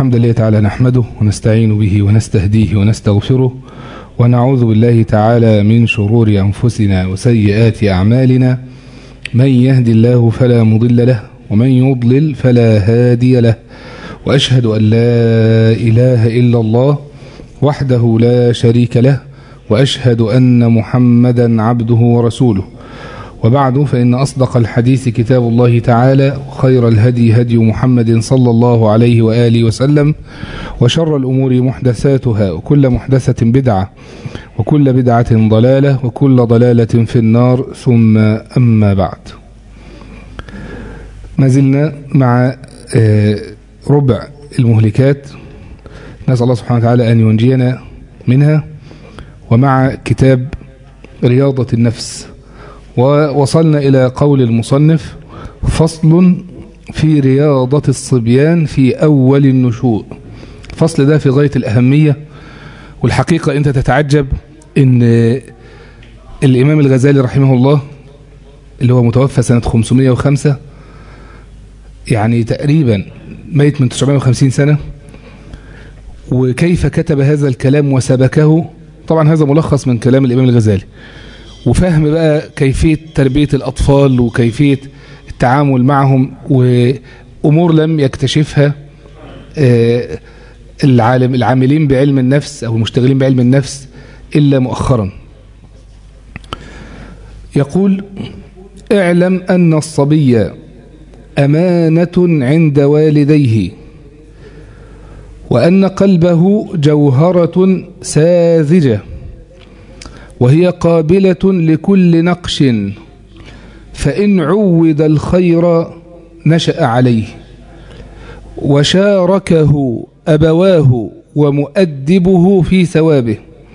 الحمد لله تعالى نحمده ونستعين به ونستهديه ونستغفره ونعوذ بالله تعالى من شرور أنفسنا وسيئات أعمالنا من يهد الله فلا مضل له ومن يضلل فلا هادي له وأشهد أن لا إله إلا الله وحده لا شريك له وأشهد أن محمدا عبده ورسوله وبعد فإن أصدق الحديث كتاب الله تعالى وخير الهدي هدي محمد صلى الله عليه وآله وسلم وشر الأمور محدثاتها وكل محدثة بدعة وكل بدعة ضلالة وكل ضلالة في النار ثم أما بعد ما زلنا مع ربع المهلكات نسأل الله سبحانه وتعالى أن ينجينا منها ومع كتاب رياضة النفس ووصلنا إلى قول المصنف فصل في رياضة الصبيان في أول النشوء الفصل ده في غاية الأهمية والحقيقة أنت تتعجب أن الإمام الغزالي رحمه الله اللي هو متوفى سنة 505 يعني تقريبا ميت من 950 سنة وكيف كتب هذا الكلام وسبكه طبعا هذا ملخص من كلام الإمام الغزالي وفهم بقى كيفية تربية الأطفال وكيفية التعامل معهم وأمور لم يكتشفها العالم العاملين بعلم النفس أو المشتغلين بعلم النفس إلا مؤخرا يقول اعلم أن الصبي أمانة عند والديه وأن قلبه جوهرة ساذجة وهي قابلة لكل نقش فإن عود الخير نشأ عليه وشاركه أبواه ومؤدبه في ثوابه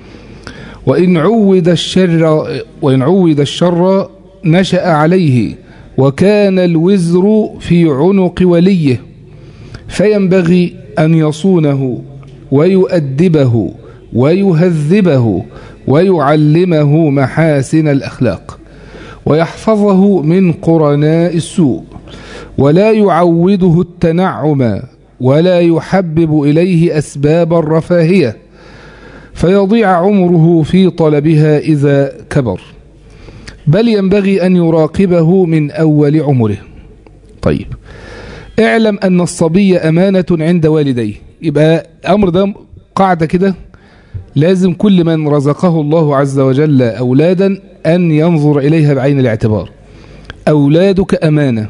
وإن عود الشر وإن عود الشر نشأ عليه وكان الوزر في عنق وليه فينبغي أن يصونه ويؤدبه ويهذبه ويعلمه محاسن الأخلاق ويحفظه من قرناء السوء ولا يعوده التنعم ولا يحبب إليه أسباب الرفاهية فيضيع عمره في طلبها إذا كبر بل ينبغي أن يراقبه من أول عمره طيب اعلم أن الصبي أمانة عند والديه يبقى أمر ده قاعدة كده لازم كل من رزقه الله عز وجل أولادا أن ينظر إليها بعين الاعتبار أولادك أمانة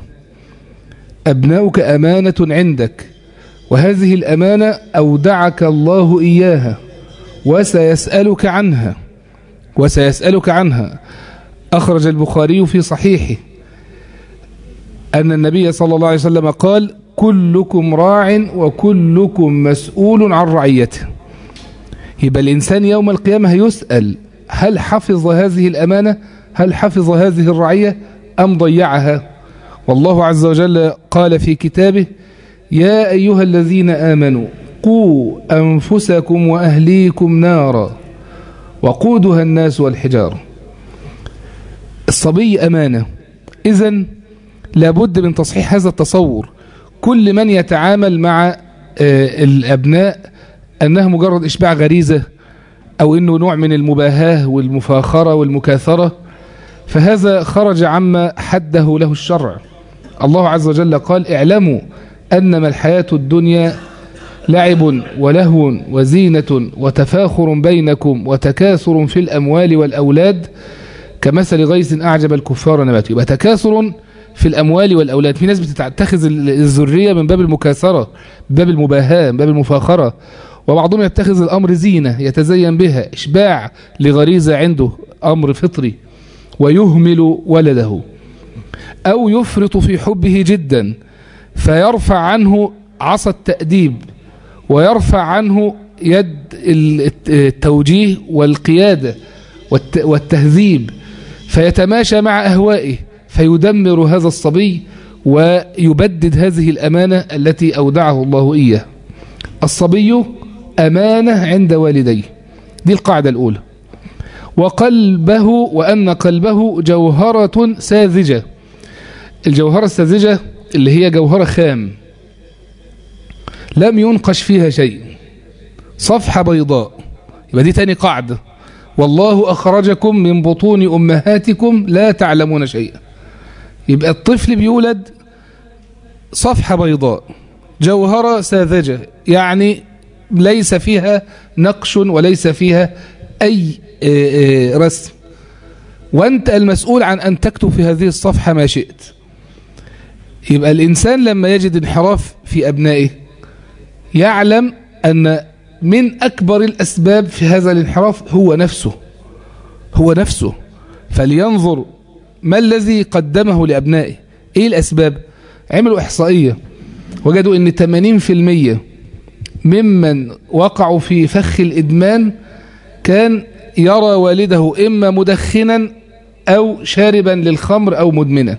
أبناؤك أمانة عندك وهذه الأمانة أودعك الله إياها وسيسألك عنها وسيسألك عنها أخرج البخاري في صحيحه أن النبي صلى الله عليه وسلم قال كلكم راع وكلكم مسؤول عن رعيته يبقى الإنسان يوم القيامة يسأل هل حفظ هذه الأمانة هل حفظ هذه الرعية أم ضيعها والله عز وجل قال في كتابه يا أيها الذين آمنوا قوا أنفسكم وأهليكم نارا وقودها الناس والحجارة الصبي أمانة إذا لابد من تصحيح هذا التصور كل من يتعامل مع الأبناء أنها مجرد إشباع غريزة أو أنه نوع من المباهاة والمفاخرة والمكاثرة فهذا خرج عما حده له الشرع الله عز وجل قال اعلموا أنما الحياة الدنيا لعب ولهو وزينة وتفاخر بينكم وتكاثر في الأموال والأولاد كمثل غيث أعجب الكفار نباته يبقى تكاثر في الأموال والأولاد في ناس بتتخذ الذرية من باب المكاثرة من باب المباهاة من باب المفاخرة وبعضهم يتخذ الأمر زينة يتزين بها إشباع لغريزة عنده أمر فطري ويهمل ولده أو يفرط في حبه جدا فيرفع عنه عصا التأديب ويرفع عنه يد التوجيه والقيادة والتهذيب فيتماشى مع أهوائه فيدمر هذا الصبي ويبدد هذه الأمانة التي أودعه الله إياه الصبي أمانة عند والديه دي القاعدة الأولى وقلبه وأن قلبه جوهرة ساذجة الجوهرة الساذجة اللي هي جوهرة خام لم ينقش فيها شيء صفحة بيضاء يبقى دي تاني قاعدة والله أخرجكم من بطون أمهاتكم لا تعلمون شيئا يبقى الطفل بيولد صفحة بيضاء جوهرة ساذجة يعني ليس فيها نقش وليس فيها أي رسم وأنت المسؤول عن أن تكتب في هذه الصفحة ما شئت يبقى الإنسان لما يجد انحراف في أبنائه يعلم أن من أكبر الأسباب في هذا الانحراف هو نفسه هو نفسه فلينظر ما الذي قدمه لأبنائه إيه الأسباب عملوا إحصائية وجدوا أن 80% ممن وقعوا في فخ الإدمان كان يرى والده إما مدخنا أو شاربا للخمر أو مدمنا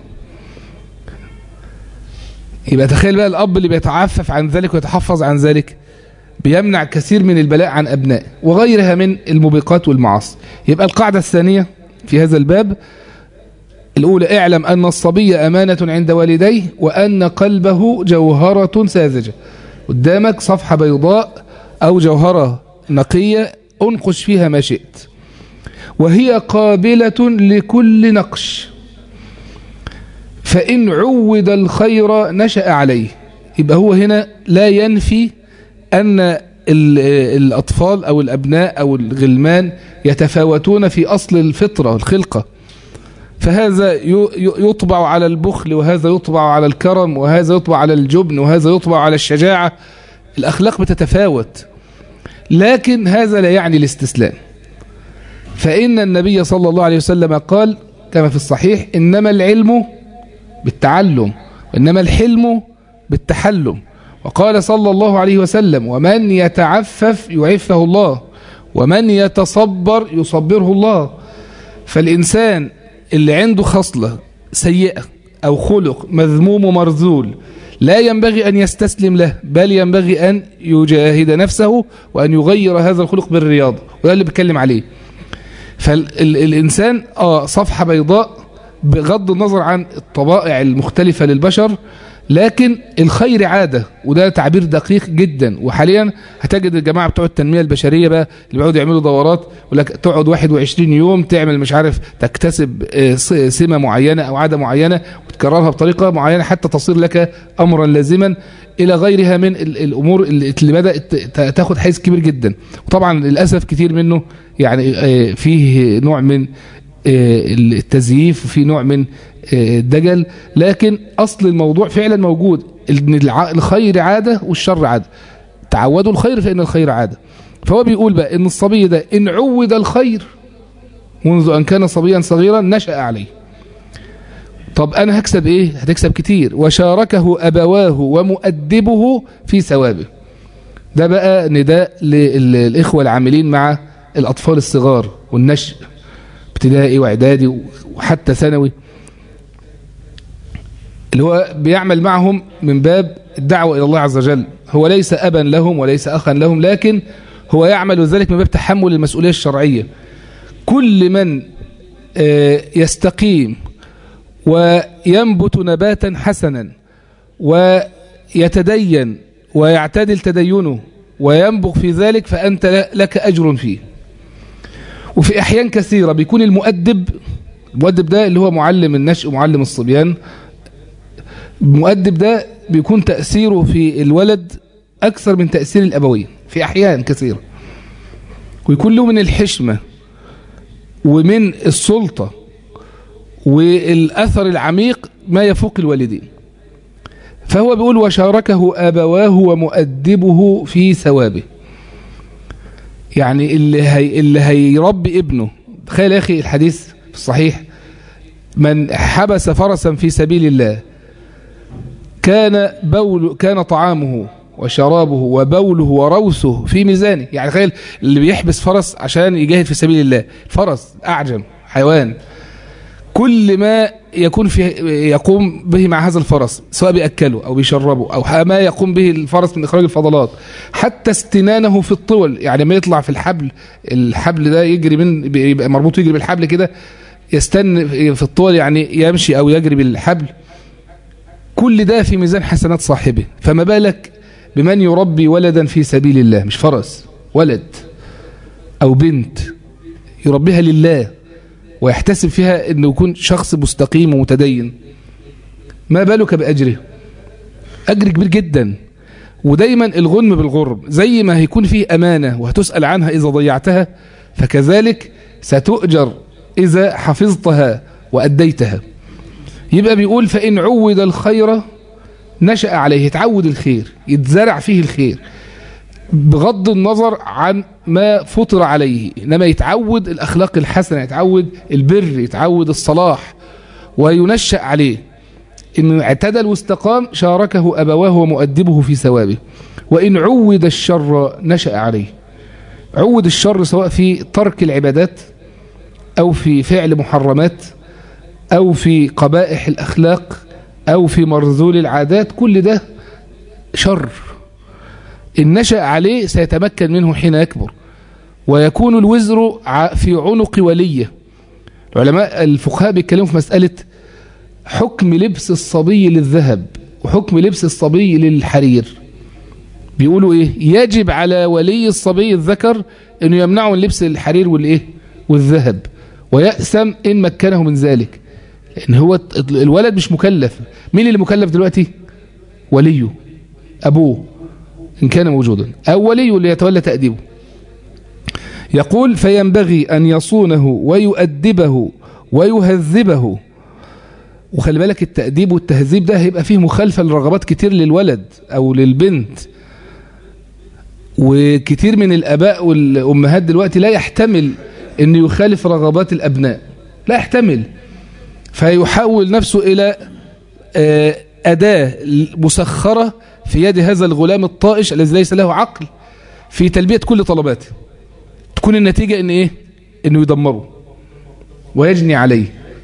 يبقى تخيل بقى الأب اللي بيتعفف عن ذلك ويتحفظ عن ذلك بيمنع كثير من البلاء عن أبنائه وغيرها من الموبقات والمعاصي يبقى القاعدة الثانية في هذا الباب الأولى اعلم أن الصبي أمانة عند والديه وأن قلبه جوهرة ساذجة قدامك صفحة بيضاء أو جوهرة نقية انقش فيها ما شئت وهي قابلة لكل نقش فإن عود الخير نشأ عليه يبقى هو هنا لا ينفي أن الأطفال أو الأبناء أو الغلمان يتفاوتون في أصل الفطرة الخلقة فهذا يطبع على البخل وهذا يطبع على الكرم وهذا يطبع على الجبن وهذا يطبع على الشجاعة الأخلاق بتتفاوت لكن هذا لا يعني الاستسلام فإن النبي صلى الله عليه وسلم قال كما في الصحيح إنما العلم بالتعلم وإنما الحلم بالتحلم وقال صلى الله عليه وسلم ومن يتعفف يعفه الله ومن يتصبر يصبره الله فالإنسان اللي عنده خصلة سيئة أو خلق مذموم ومرذول لا ينبغي أن يستسلم له بل ينبغي أن يجاهد نفسه وأن يغير هذا الخلق بالرياضة وده اللي بتكلم عليه فالإنسان آه صفحة بيضاء بغض النظر عن الطبائع المختلفة للبشر لكن الخير عادة وده تعبير دقيق جدا وحاليا هتجد الجماعة بتوع التنمية البشرية بقى اللي بيقعدوا يعملوا دورات ولك تقعد 21 يوم تعمل مش عارف تكتسب سمة معينة أو عادة معينة وتكررها بطريقة معينة حتى تصير لك أمرا لازما إلى غيرها من الأمور اللي بدأت تاخد حيز كبير جدا وطبعا للأسف كتير منه يعني فيه نوع من التزييف وفي نوع من الدجل لكن أصل الموضوع فعلا موجود ان الخير عادة والشر عادة تعودوا الخير فإن الخير عادة فهو بيقول بقى إن الصبي ده إن عود الخير منذ أن كان صبيا صغيرا نشأ عليه طب أنا هكسب إيه هتكسب كتير وشاركه أبواه ومؤدبه في ثوابه ده بقى نداء للإخوة العاملين مع الأطفال الصغار والنشء ابتدائي واعدادي وحتى ثانوي اللي هو بيعمل معهم من باب الدعوة إلى الله عز وجل هو ليس أبا لهم وليس أخا لهم لكن هو يعمل ذلك من باب تحمل المسؤولية الشرعية كل من يستقيم وينبت نباتا حسنا ويتدين ويعتدل تدينه وينبغ في ذلك فأنت لك أجر فيه وفي أحيان كثيرة بيكون المؤدب المؤدب ده اللي هو معلم النشء ومعلم الصبيان المؤدب ده بيكون تأثيره في الولد أكثر من تأثير الأبوين في أحيان كثيرة ويكون له من الحشمة ومن السلطة والأثر العميق ما يفوق الوالدين فهو بيقول وشاركه أبواه ومؤدبه في ثوابه يعني اللي, هي اللي هيربي ابنه تخيل يا أخي الحديث في الصحيح من حبس فرسا في سبيل الله كان بول كان طعامه وشرابه وبوله وروثه في ميزانه يعني تخيل اللي بيحبس فرس عشان يجاهد في سبيل الله الفرس أعجم حيوان كل ما يكون في يقوم به مع هذا الفرس سواء بيأكله أو بيشربه أو ما يقوم به الفرس من إخراج الفضلات حتى استنانه في الطول يعني ما يطلع في الحبل الحبل ده يجري من بيبقى مربوط يجري بالحبل كده يستن في الطول يعني يمشي أو يجري بالحبل كل ده في ميزان حسنات صاحبه فما بالك بمن يربي ولدا في سبيل الله مش فرس ولد أو بنت يربيها لله ويحتسب فيها أنه يكون شخص مستقيم ومتدين ما بالك بأجره أجر كبير جدا ودايما الغنم بالغرب زي ما هيكون فيه أمانة وهتسأل عنها إذا ضيعتها فكذلك ستؤجر إذا حفظتها وأديتها يبقى بيقول فإن عود الخير نشأ عليه يتعود الخير يتزرع فيه الخير بغض النظر عن ما فطر عليه إنما يتعود الأخلاق الحسنة يتعود البر يتعود الصلاح وينشأ عليه إن اعتدل واستقام شاركه أبواه ومؤدبه في ثوابه وإن عود الشر نشأ عليه عود الشر سواء في ترك العبادات أو في فعل محرمات أو في قبائح الأخلاق أو في مرذول العادات كل ده شر إن نشأ عليه سيتمكن منه حين يكبر ويكون الوزر في عنق وليه العلماء الفقهاء بيتكلموا في مسألة حكم لبس الصبي للذهب وحكم لبس الصبي للحرير بيقولوا ايه يجب على ولي الصبي الذكر انه يمنعه من لبس الحرير والايه والذهب ويأسم ان مكنه من ذلك لان هو الولد مش مكلف مين اللي مكلف دلوقتي وليه ابوه ان كان موجودا او وليه اللي يتولى تأديبه يقول فينبغي ان يصونه ويؤدبه ويهذبه وخلي بالك التأديب والتهذيب ده هيبقى فيه مخالفة لرغبات كتير للولد أو للبنت وكتير من الأباء والأمهات دلوقتي لا يحتمل أن يخالف رغبات الأبناء لا يحتمل فيحول نفسه إلى أداة مسخرة في يد هذا الغلام الطائش الذي ليس له عقل في تلبية كل طلباته تكون النتيجة أن إيه؟ أنه يدمره ويجني عليه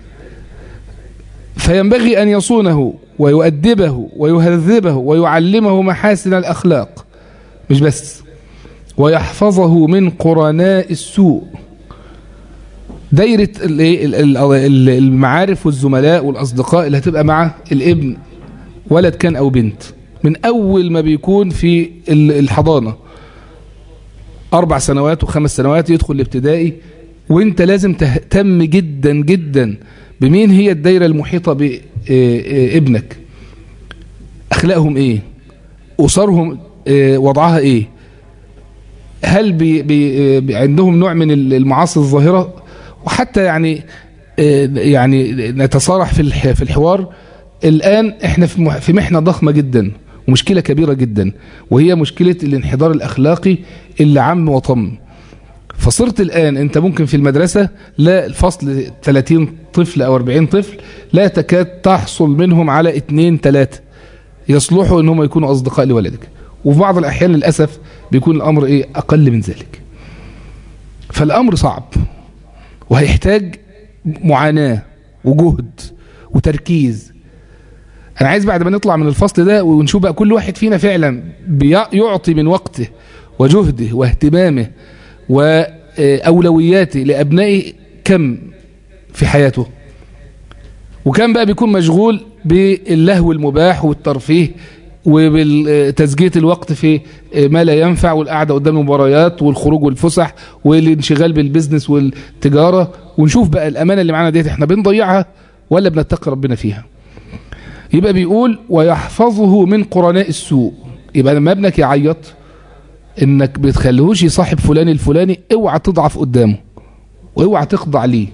فينبغي أن يصونه ويؤدبه ويهذبه ويعلمه محاسن الأخلاق مش بس ويحفظه من قرناء السوء دايرة المعارف والزملاء والأصدقاء اللي هتبقى مع الابن ولد كان أو بنت من أول ما بيكون في الحضانة أربع سنوات وخمس سنوات يدخل الابتدائي وانت لازم تهتم جدا جدا بمين هي الدايرة المحيطة بابنك أخلاقهم إيه أسرهم وضعها إيه هل بي بي عندهم نوع من المعاصي الظاهرة وحتى يعني يعني نتصارح في في الحوار الآن احنا في محنة ضخمة جدا ومشكلة كبيرة جدا وهي مشكلة الانحدار الأخلاقي اللي عم وطم فصرت الآن أنت ممكن في المدرسة لا الفصل 30 طفل أو 40 طفل لا تكاد تحصل منهم على 2 3 يصلحوا أنهم يكونوا أصدقاء لولدك وفي بعض الأحيان للأسف بيكون الأمر إيه أقل من ذلك فالأمر صعب وهيحتاج معاناة وجهد وتركيز أنا عايز بعد ما نطلع من الفصل ده ونشوف بقى كل واحد فينا فعلا بيعطي من وقته وجهده واهتمامه وأولوياته لأبنائه كم في حياته وكم بقى بيكون مشغول باللهو المباح والترفيه وبتزكية الوقت في ما لا ينفع والقعدة قدام المباريات والخروج والفسح والانشغال بالبزنس والتجارة ونشوف بقى الأمانة اللي معانا ديت احنا بنضيعها ولا بنتقي ربنا فيها يبقى بيقول ويحفظه من قرناء السوء يبقى لما ابنك يعيط انك بتخليهوش يصاحب فلان الفلاني اوعى تضعف قدامه واوعى تخضع ليه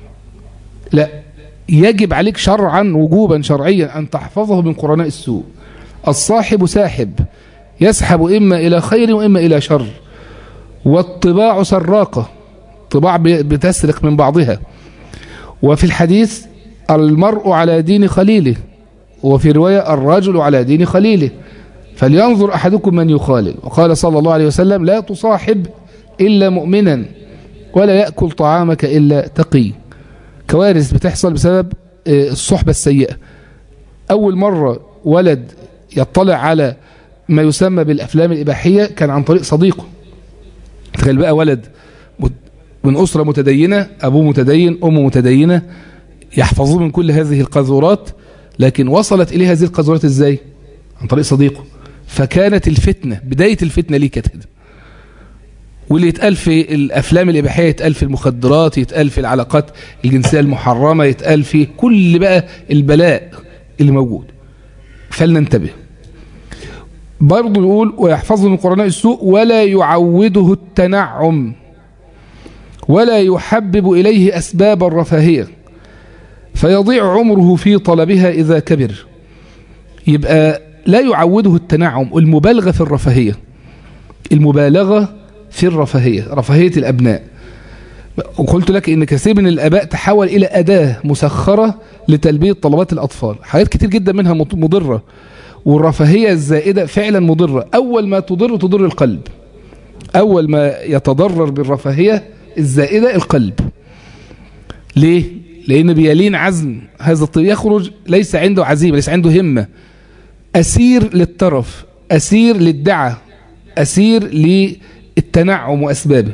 لا يجب عليك شرعا وجوبا شرعيا ان تحفظه من قرناء السوء الصاحب ساحب يسحب اما الى خير واما الى شر والطباع سراقه طباع بتسرق من بعضها وفي الحديث المرء على دين خليله وفي رواية الرجل على دين خليله فلينظر أحدكم من يخالل وقال صلى الله عليه وسلم لا تصاحب إلا مؤمنا ولا يأكل طعامك إلا تقي كوارث بتحصل بسبب الصحبة السيئة أول مرة ولد يطلع على ما يسمى بالأفلام الإباحية كان عن طريق صديقه تخيل بقى ولد من أسرة متدينة أبوه متدين أمه متدينة يحفظوه من كل هذه القذورات لكن وصلت إليه هذه القذورات إزاي عن طريق صديقه فكانت الفتنة بداية الفتنة ليه كانت كده واللي يتقال في الأفلام الإباحية يتقال في المخدرات يتقال في العلاقات الجنسية المحرمة يتقال في كل بقى البلاء اللي موجود فلننتبه برضه يقول ويحفظه من قرناء السوء ولا يعوده التنعم ولا يحبب إليه أسباب الرفاهية فيضيع عمره في طلبها إذا كبر يبقى لا يعوده التنعم المبالغة في الرفاهية المبالغة في الرفاهية رفاهية الأبناء وقلت لك إن كثير من الآباء تحول إلى أداة مسخرة لتلبية طلبات الأطفال حاجات كتير جدا منها مضرة والرفاهية الزائدة فعلا مضرة أول ما تضر تضر القلب أول ما يتضرر بالرفاهية الزائدة القلب ليه؟ لأن بيلين عزم هذا الطفل يخرج ليس عنده عزيمة ليس عنده همة أسير للترف أسير للدعة أسير للتنعم وأسبابه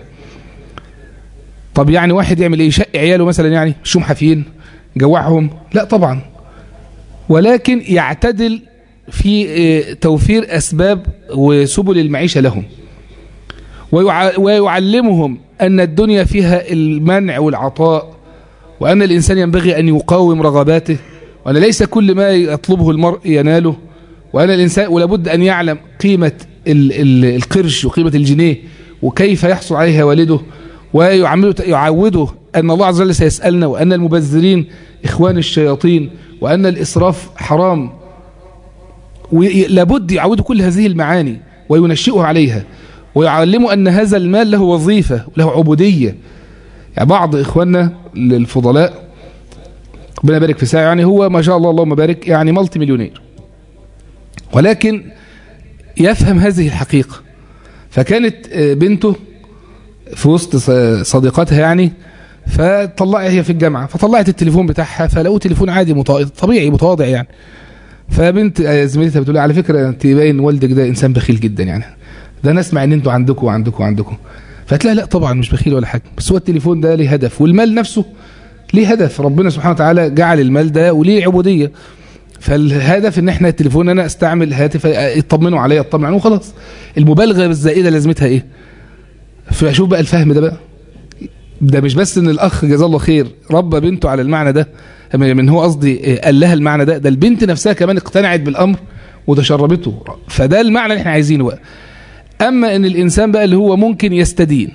طب يعني واحد يعمل ايه شق عياله مثلا يعني شوم حافيين جوعهم لا طبعا ولكن يعتدل في توفير أسباب وسبل المعيشة لهم ويعلمهم أن الدنيا فيها المنع والعطاء وأن الإنسان ينبغي أن يقاوم رغباته وأن ليس كل ما يطلبه المرء يناله وأن الإنسان ولابد أن يعلم قيمة القرش وقيمة الجنيه وكيف يحصل عليها والده ويعوده أن الله عز وجل سيسألنا وأن المبذرين إخوان الشياطين وأن الإسراف حرام ولابد يعودوا كل هذه المعاني وينشئه عليها ويعلموا أن هذا المال له وظيفة له عبودية يعني بعض إخواننا الفضلاء ربنا يبارك في ساعة يعني هو ما شاء الله اللهم بارك يعني ملتي مليونير ولكن يفهم هذه الحقيقة فكانت بنته في وسط صديقاتها يعني فطلعت هي في الجامعة فطلعت التليفون بتاعها فلقوا تليفون عادي طبيعي متواضع يعني فبنت زميلتها بتقول على فكرة انت باين والدك ده انسان بخيل جدا يعني ده انا اسمع ان انتوا عندكم وعندكم وعندكم فقالت لها لا طبعا مش بخيل ولا حاجة بس هو التليفون ده ليه هدف والمال نفسه ليه هدف ربنا سبحانه وتعالى جعل المال ده وليه عبودية فالهدف ان احنا التليفون انا استعمل هاتف يطمنوا عليا اطمن عنه وخلاص المبالغه الزائده لازمتها ايه فشوف بقى الفهم ده بقى ده مش بس ان الاخ جزاه الله خير ربى بنته على المعنى ده من هو قصدي قال لها المعنى ده ده البنت نفسها كمان اقتنعت بالامر وتشربته فده المعنى اللي احنا عايزينه بقى اما ان الانسان بقى اللي هو ممكن يستدين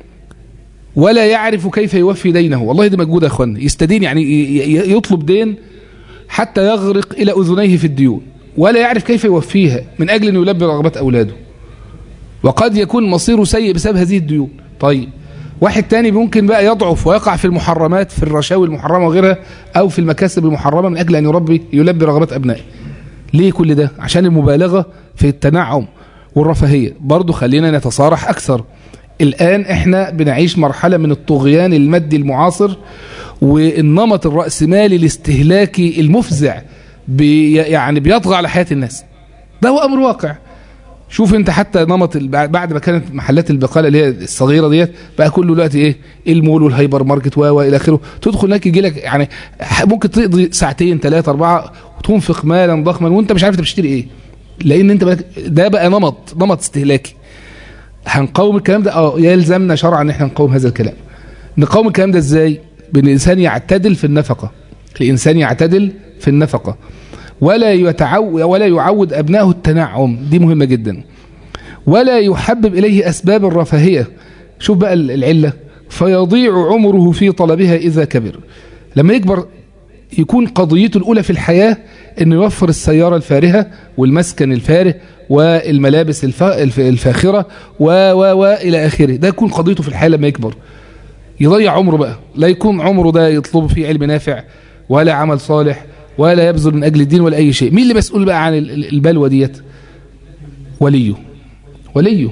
ولا يعرف كيف يوفي دينه والله دي مجهود يا اخوانا يستدين يعني يطلب دين حتى يغرق إلى أذنيه في الديون ولا يعرف كيف يوفيها من أجل أن يلبي رغبات أولاده وقد يكون مصيره سيء بسبب هذه الديون طيب واحد تاني ممكن بقى يضعف ويقع في المحرمات في الرشاوي المحرمة وغيرها أو في المكاسب المحرمة من أجل أن يربي يلبي رغبات أبنائه ليه كل ده عشان المبالغة في التنعم والرفاهية برضو خلينا نتصارح أكثر الآن احنا بنعيش مرحلة من الطغيان المادي المعاصر والنمط الرأسمالي الاستهلاكي المفزع بي يعني بيطغى على حياة الناس ده هو أمر واقع شوف انت حتى نمط بعد ما كانت محلات البقالة اللي هي الصغيرة ديت بقى كله دلوقتي ايه المول والهايبر ماركت و الى اخره تدخل هناك يجي لك يعني ممكن تقضي ساعتين ثلاثة أربعة وتنفق مالا ضخما وانت مش عارف انت بتشتري ايه لان انت بقى ده بقى نمط نمط استهلاكي هنقاوم الكلام ده اه يلزمنا شرعا ان احنا نقاوم هذا الكلام نقاوم الكلام ده ازاي بان الانسان يعتدل في النفقه الانسان يعتدل في النفقه ولا يتعود ولا يعود ابنائه التنعم دي مهمه جدا ولا يحبب اليه اسباب الرفاهيه شوف بقى العله فيضيع عمره في طلبها اذا كبر لما يكبر يكون قضيته الاولى في الحياه انه يوفر السياره الفارهه والمسكن الفاره والملابس الفاخرة و و و إلى آخره ده يكون قضيته في الحياة لما يكبر يضيع عمره بقى لا يكون عمره ده يطلب فيه علم نافع ولا عمل صالح ولا يبذل من أجل الدين ولا أي شيء مين اللي مسؤول بقى عن البلوى ديت وليه وليه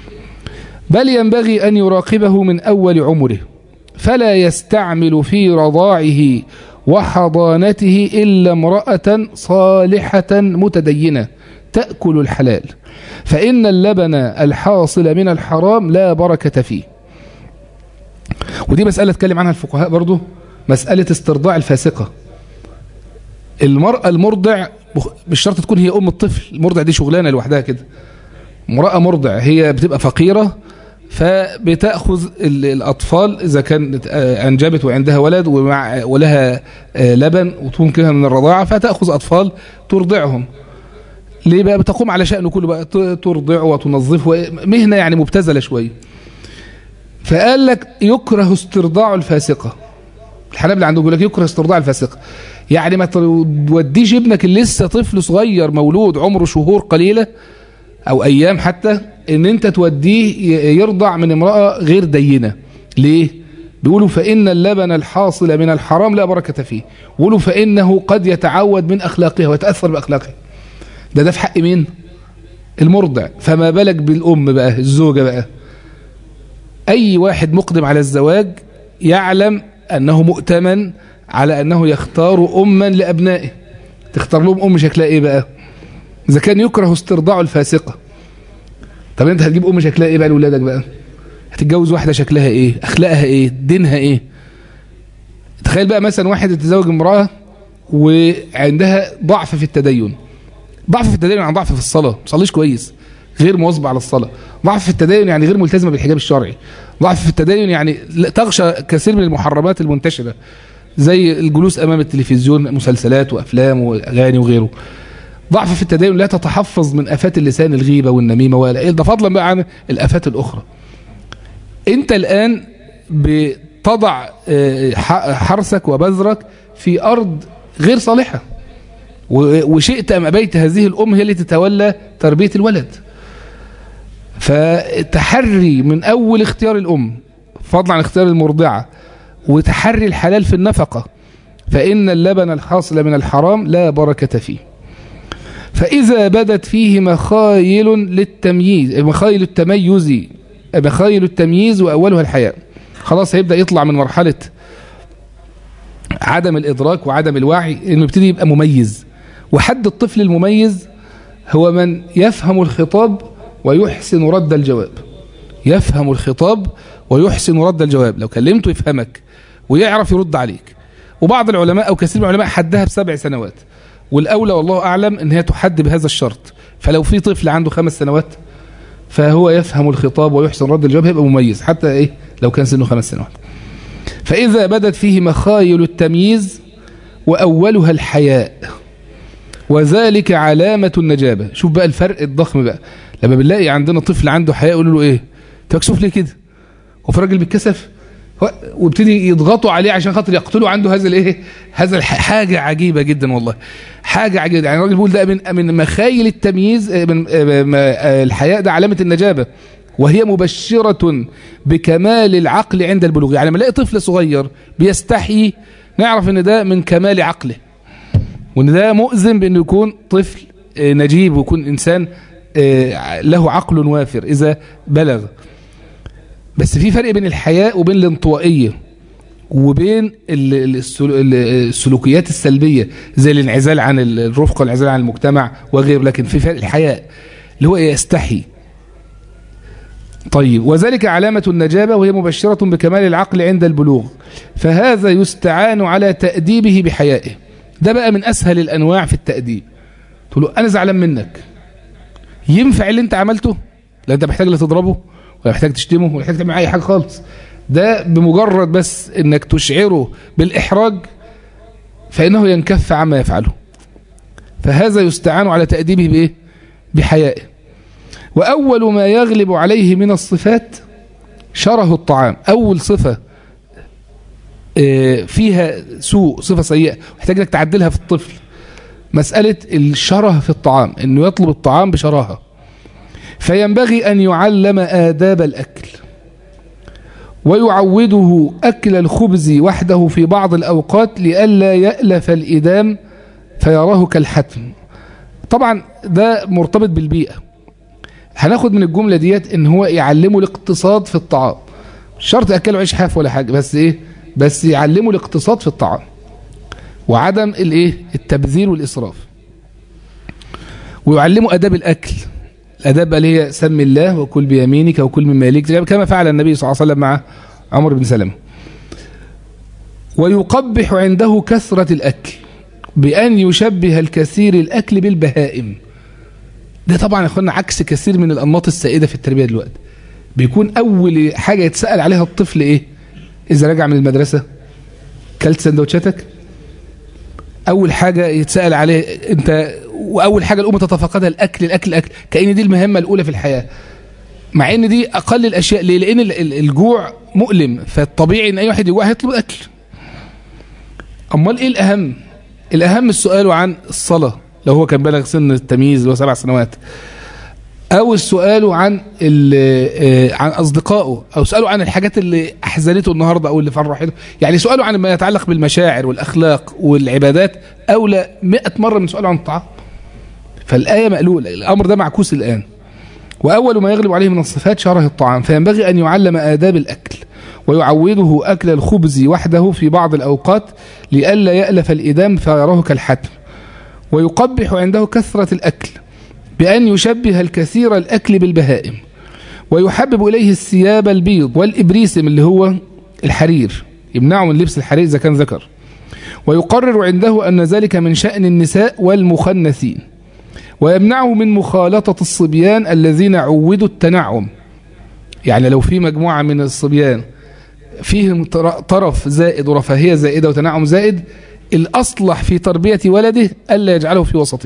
بل ينبغي أن يراقبه من أول عمره فلا يستعمل في رضاعه وحضانته إلا امرأة صالحة متدينة تأكل الحلال فإن اللبن الحاصل من الحرام لا بركة فيه ودي مسألة اتكلم عنها الفقهاء برضو مسألة استرضاع الفاسقة المرأة المرضع مش شرط تكون هي ام الطفل المرضع دي شغلانه لوحدها كده امراه مرضع هي بتبقى فقيره فبتاخذ الاطفال اذا كانت انجبت وعندها ولد ومع ولها لبن وتمكنها من الرضاعه فتاخذ اطفال ترضعهم ليه بقى بتقوم على شأنه كله بقى ترضع وتنظفه مهنة يعني مبتذلة شوية فقال لك يكره استرضاع الفاسقة الحنابلة عنده يقول لك يكره استرضاع الفاسقة يعني ما توديش ابنك اللي لسه طفل صغير مولود عمره شهور قليلة او ايام حتى ان انت توديه يرضع من امرأة غير دينة ليه بيقولوا فإن اللبن الحاصل من الحرام لا بركة فيه بيقولوا فإنه قد يتعود من أخلاقها ويتأثر بأخلاقها ده ده في حق مين المرضع فما بالك بالأم بقى الزوجة بقى أي واحد مقدم على الزواج يعلم أنه مؤتمن على أنه يختار أما لأبنائه تختار لهم أم شكلها إيه بقى إذا كان يكره استرضاع الفاسقة طب أنت هتجيب أم شكلها إيه بقى لولادك بقى هتتجوز واحدة شكلها إيه أخلاقها إيه دينها إيه تخيل بقى مثلا واحد يتزوج امرأة وعندها ضعف في التدين ضعف في التدين يعني ضعف في الصلاة ما بتصليش كويس غير مواظبة على الصلاة ضعف في التدين يعني غير ملتزمة بالحجاب الشرعي ضعف في التدين يعني تغشى كثير من المحرمات المنتشرة زي الجلوس أمام التلفزيون مسلسلات وأفلام وأغاني وغيره ضعف في التدين لا تتحفظ من أفات اللسان الغيبة والنميمة ولا ده فضلا بقى عن الأفات الأخرى أنت الآن بتضع حرسك وبذرك في أرض غير صالحة وشئت أم أبيت هذه الأم هي اللي تتولى تربية الولد فتحري من أول اختيار الأم فضلا عن اختيار المرضعة وتحري الحلال في النفقة فإن اللبن الحاصل من الحرام لا بركة فيه فإذا بدت فيه مخايل للتمييز مخايل التميز مخايل التمييز وأولها الحياء خلاص هيبدأ يطلع من مرحلة عدم الإدراك وعدم الوعي إنه يبتدي يبقى مميز وحد الطفل المميز هو من يفهم الخطاب ويحسن رد الجواب يفهم الخطاب ويحسن رد الجواب لو كلمته يفهمك ويعرف يرد عليك وبعض العلماء أو كثير من العلماء حدها بسبع سنوات والأولى والله أعلم أن هي تحد بهذا الشرط فلو في طفل عنده خمس سنوات فهو يفهم الخطاب ويحسن رد الجواب هيبقى مميز حتى إيه لو كان سنه خمس سنوات فإذا بدت فيه مخايل التمييز وأولها الحياء وذلك علامة النجابة شوف بقى الفرق الضخم بقى لما بنلاقي عندنا طفل عنده حياء يقولوا له ايه انت مكسوف ليه كده هو في راجل بيتكسف وابتدي يضغطوا عليه عشان خاطر يقتلوا عنده هذا الايه هذا حاجه عجيبه جدا والله حاجه عجيبه يعني الراجل بيقول ده من من مخايل التمييز من الحياء ده علامه النجابه وهي مبشرة بكمال العقل عند البلوغ يعني لما نلاقي طفل صغير بيستحي نعرف ان ده من كمال عقله وان ده مؤذن بانه يكون طفل نجيب ويكون انسان له عقل وافر اذا بلغ بس في فرق بين الحياء وبين الانطوائية وبين السلوكيات السلبية زي الانعزال عن الرفقة والانعزال عن المجتمع وغيره لكن في فرق الحياء اللي هو يستحي طيب وذلك علامة النجابة وهي مبشرة بكمال العقل عند البلوغ فهذا يستعان على تأديبه بحيائه ده بقى من أسهل الأنواع في التأديب تقول له أنا زعلان منك ينفع اللي انت عملته لا انت محتاج لا تضربه ولا محتاج تشتمه ولا محتاج تعمل اي حاجه خالص ده بمجرد بس انك تشعره بالاحراج فانه ينكف عما يفعله فهذا يستعان على تأديبه بايه بحيائه واول ما يغلب عليه من الصفات شره الطعام اول صفه فيها سوء صفه سيئه محتاج انك تعدلها في الطفل مسألة الشره في الطعام انه يطلب الطعام بشراهه فينبغي أن يعلم آداب الأكل ويعوده أكل الخبز وحده في بعض الأوقات لئلا يألف الإدام فيراه كالحتم طبعا ده مرتبط بالبيئة هناخد من الجملة ديت ان هو يعلمه الاقتصاد في الطعام شرط أكله عيش حاف ولا حاجة بس ايه بس يعلمه الاقتصاد في الطعام وعدم الايه التبذير والإسراف ويعلمه أداب الأكل الأداب اللي هي سم الله وكل بيمينك وكل مما يليك كما فعل النبي صلى الله عليه وسلم مع عمر بن سلمة ويقبح عنده كثرة الأكل بأن يشبه الكثير الأكل بالبهائم ده طبعا يا اخوانا عكس كثير من الأنماط السائدة في التربية دلوقتي بيكون أول حاجة يتسأل عليها الطفل إيه إذا رجع من المدرسة كلت سندوتشاتك أول حاجة يتسأل عليه أنت وأول حاجة الأم تتفقدها الأكل الأكل الأكل كأن دي المهمة الأولى في الحياة مع ان دي اقل الاشياء ليه لان الجوع مؤلم فالطبيعي ان اي واحد يجوع هيطلب اكل امال ايه الاهم الاهم السؤال عن الصلاه لو هو كان بلغ سن التمييز اللي هو سبع سنوات او السؤال عن عن اصدقائه او سؤاله عن الحاجات اللي احزنته النهارده او اللي فرحته يعني سؤاله عن ما يتعلق بالمشاعر والاخلاق والعبادات اولى 100 مره من سؤاله عن الطعام فالايه مقلوله الامر ده معكوس الان وأول ما يغلب عليه من الصفات شره الطعام فينبغي أن يعلم آداب الأكل ويعوده أكل الخبز وحده في بعض الأوقات لئلا يألف الإدام فيراه كالحتم ويقبح عنده كثرة الأكل بأن يشبه الكثير الأكل بالبهائم ويحبب إليه الثياب البيض والإبريسم اللي هو الحرير يمنعه من لبس الحرير إذا كان ذكر ويقرر عنده أن ذلك من شأن النساء والمخنثين ويمنعه من مخالطة الصبيان الذين عودوا التنعم يعني لو في مجموعة من الصبيان فيهم طرف زائد ورفاهية زائدة وتنعم زائد الأصلح في تربية ولده ألا يجعله في وسطه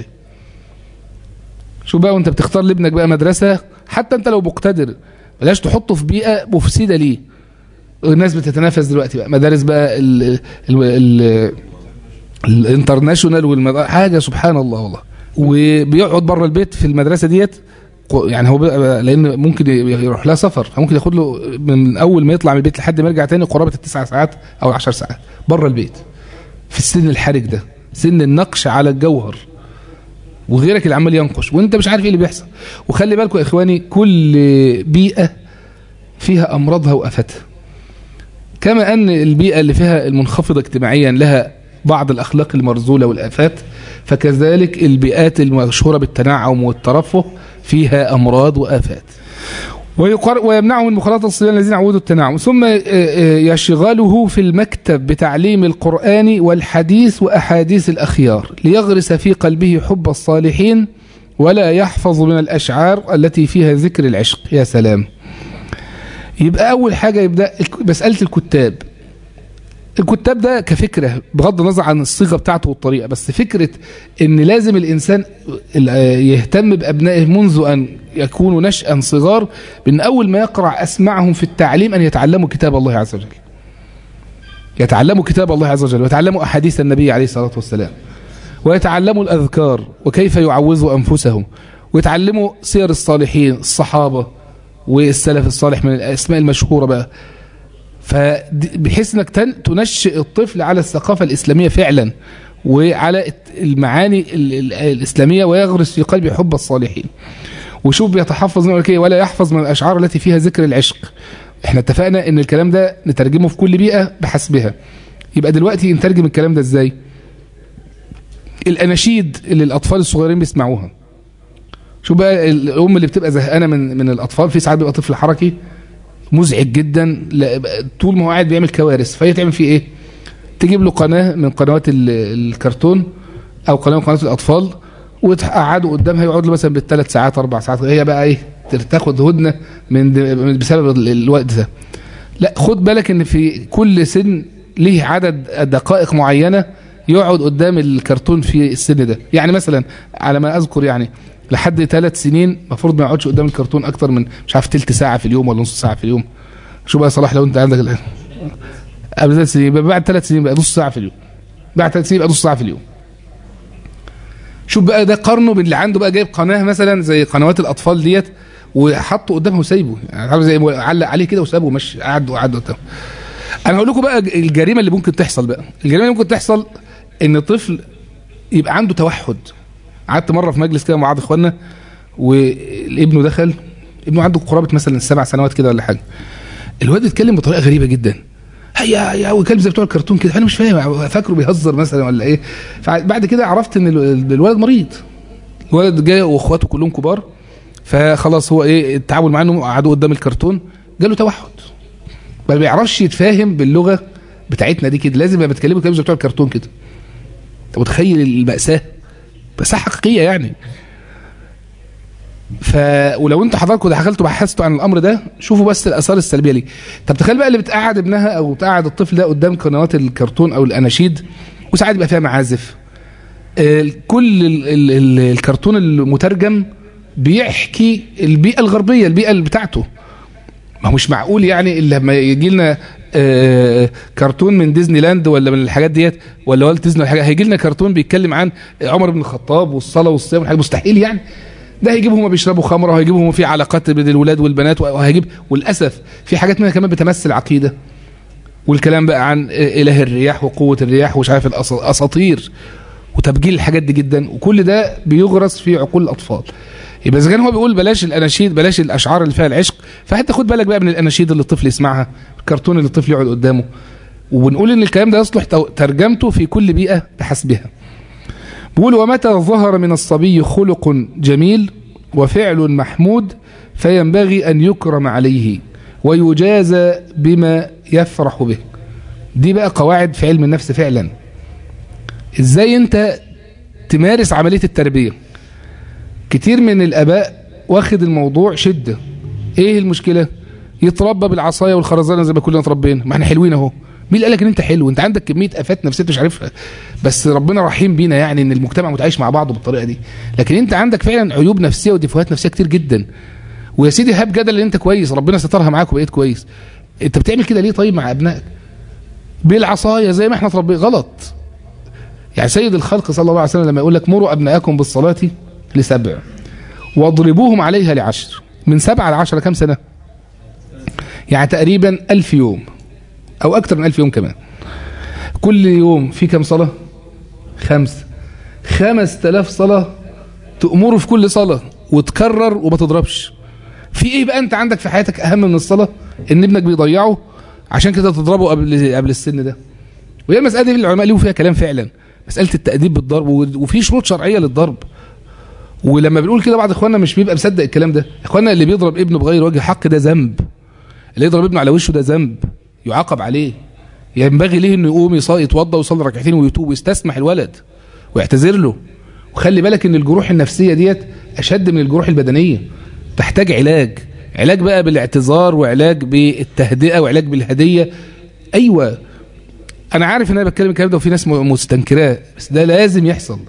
شو بقى وانت بتختار لابنك بقى مدرسة حتى انت لو مقتدر بلاش تحطه في بيئة مفسدة ليه الناس بتتنافس دلوقتي بقى مدارس بقى ال ال ال الانترناشونال والمد... حاجة سبحان الله والله وبيقعد بره البيت في المدرسة ديت يعني هو لان ممكن يروح لها سفر فممكن ياخد له من اول ما يطلع من البيت لحد ما يرجع تاني قرابه التسع ساعات او العشر ساعات بره البيت في السن الحرج ده سن النقش على الجوهر وغيرك اللي عمال ينقش وانت مش عارف ايه اللي بيحصل وخلي بالكم يا اخواني كل بيئه فيها امراضها وافاتها كما ان البيئه اللي فيها المنخفضه اجتماعيا لها بعض الاخلاق المرذوله والافات فكذلك البيئات المشهوره بالتنعم والترفه فيها امراض وافات ويمنعه من مخالطة الصبيان الذين عودوا التنعم ثم يشغله في المكتب بتعليم القرآن والحديث وأحاديث الأخيار ليغرس في قلبه حب الصالحين ولا يحفظ من الأشعار التي فيها ذكر العشق يا سلام يبقى أول حاجة يبدأ مسألة الكتاب الكتاب ده كفكرة بغض النظر عن الصيغة بتاعته والطريقة بس فكرة ان لازم الانسان يهتم بابنائه منذ ان يكونوا نشأا صغار بان اول ما يقرع اسمعهم في التعليم ان يتعلموا كتاب الله عز وجل يتعلموا كتاب الله عز وجل ويتعلموا احاديث النبي عليه الصلاة والسلام ويتعلموا الاذكار وكيف يعوذوا انفسهم ويتعلموا سير الصالحين الصحابة والسلف الصالح من الاسماء المشهورة بقى فبحيث انك تنشئ الطفل على الثقافة الإسلامية فعلا وعلى المعاني الإسلامية ويغرس في قلبه حب الصالحين وشوف بيتحفظ من ايه ولا يحفظ من الأشعار التي فيها ذكر العشق احنا اتفقنا ان الكلام ده نترجمه في كل بيئة بحسبها يبقى دلوقتي نترجم الكلام ده ازاي الأناشيد اللي الأطفال الصغيرين بيسمعوها شو بقى الأم اللي بتبقى زهقانة من من الأطفال في ساعات بيبقى طفل حركي مزعج جدا طول ما هو قاعد بيعمل كوارث فهي تعمل فيه ايه تجيب له قناة من قنوات الكرتون او قناة من قنوات الاطفال وتقعده قدامها يقعد له مثلا بالثلاث ساعات اربع ساعات هي بقى ايه تاخد هدنة من بسبب الوقت ده لا خد بالك ان في كل سن ليه عدد دقائق معينة يقعد قدام الكرتون في السن ده يعني مثلا على ما اذكر يعني لحد ثلاث سنين المفروض ما يقعدش قدام الكرتون اكتر من مش عارف تلت ساعه في اليوم ولا نص ساعه في اليوم شو بقى صلاح لو انت عندك الان قبل ثلاث سنين بعد ثلاث سنين بقى نص ساعه في اليوم بعد ثلاث سنين بقى نص ساعه في اليوم شوف بقى ده قارنه باللي عنده بقى جايب قناه مثلا زي قنوات الاطفال ديت وحطه قدامها وسايبه يعني زي علق عليه كده وسابه مش قعد وقعد قدامه انا هقول لكم بقى الجريمه اللي ممكن تحصل بقى الجريمه اللي ممكن تحصل ان طفل يبقى عنده توحد قعدت مره في مجلس كده مع بعض اخواننا وابنه دخل ابنه عنده قرابه مثلا سبع سنوات كده ولا حاجه الواد اتكلم بطريقه غريبه جدا هيا هيا وكلب زي بتوع الكرتون كده انا مش فاهم فاكره بيهزر مثلا ولا ايه فبعد كده عرفت ان الولد مريض الولد جاي واخواته كلهم كبار فخلاص هو ايه التعامل معاه انه قعدوا قدام الكرتون جاله توحد ما بيعرفش يتفاهم باللغه بتاعتنا دي كده لازم يبقى بيتكلموا كلام زي بتوع الكرتون كده انت متخيل المأساة مأساة حقيقية يعني ف ولو انت حضراتكم دخلتوا بحثتوا عن الامر ده شوفوا بس الاثار السلبيه ليه طب تخيل بقى اللي بتقعد ابنها او بتقعد الطفل ده قدام قنوات الكرتون او الاناشيد وساعات يبقى فيها معازف آه، كل ال ال ال الكرتون المترجم بيحكي البيئه الغربيه البيئه اللي بتاعته ما هو مش معقول يعني اللي لما يجي لنا آه، كرتون من ديزني لاند ولا من الحاجات ديت ولا والت ديزني ولا حاجه هيجي لنا كرتون بيتكلم عن عمر بن الخطاب والصلاه والصيام والحاجات مستحيل يعني ده هيجيبهم هما بيشربوا خمره وهيجيبهم في علاقات بين الولاد والبنات وهيجيب وللاسف في حاجات منها كمان بتمثل عقيده والكلام بقى عن اله الرياح وقوه الرياح ومش عارف الأس- الاساطير وتبجيل الحاجات دي جدا وكل ده بيغرس في عقول الاطفال يبقى اذا كان هو بيقول بلاش الاناشيد بلاش الاشعار اللي فيها العشق فانت خد بالك بقى من الاناشيد اللي الطفل يسمعها الكرتون اللي الطفل يقعد قدامه وبنقول ان الكلام ده يصلح تو- ترجمته في كل بيئه بحسبها بيقول ومتى ظهر من الصبي خلق جميل وفعل محمود فينبغي أن يكرم عليه ويجازى بما يفرح به دي بقى قواعد في علم النفس فعلا ازاي انت تمارس عملية التربية كتير من الاباء واخد الموضوع شدة ايه المشكلة يتربى بالعصاية والخرزانة زي ما كلنا اتربينا ما احنا حلوين اهو مين اللي قالك ان انت حلو انت عندك كميه افات نفسيه مش عارفها بس ربنا رحيم بينا يعني ان المجتمع متعايش مع بعضه بالطريقه دي لكن انت عندك فعلا عيوب نفسيه وديفوهات نفسيه كتير جدا ويا سيدي هاب جدل ان انت كويس ربنا سترها معاك وبقيت كويس انت بتعمل كده ليه طيب مع ابنائك بالعصايه زي ما احنا اتربينا غلط يعني سيد الخلق صلى الله عليه وسلم لما يقول لك مروا ابنائكم بالصلاه لسبع واضربوهم عليها لعشر من سبعة لعشرة كم سنة يعني تقريبا ألف يوم أو أكتر من ألف يوم كمان كل يوم في كم صلاة خمس خمس تلاف صلاة تأمره في كل صلاة وتكرر وما تضربش في ايه بقى انت عندك في حياتك اهم من الصلاة ان ابنك بيضيعه عشان كده تضربه قبل قبل السن ده وهي المسألة دي العلماء ليهم فيها كلام فعلا مسألة التأديب بالضرب وفي شروط شرعية للضرب ولما بنقول كده بعض اخواننا مش بيبقى مصدق الكلام ده اخواننا اللي بيضرب ابنه بغير وجه حق ده ذنب اللي يضرب ابنه على وشه ده ذنب يعاقب عليه ينبغي ليه انه يقوم يصلي يتوضى ويصلي ركعتين ويتوب ويستسمح الولد ويعتذر له وخلي بالك ان الجروح النفسيه ديت اشد من الجروح البدنيه تحتاج علاج علاج بقى بالاعتذار وعلاج بالتهدئه وعلاج بالهديه ايوه انا عارف ان انا بتكلم الكلام ده وفي ناس مستنكراه بس ده لازم يحصل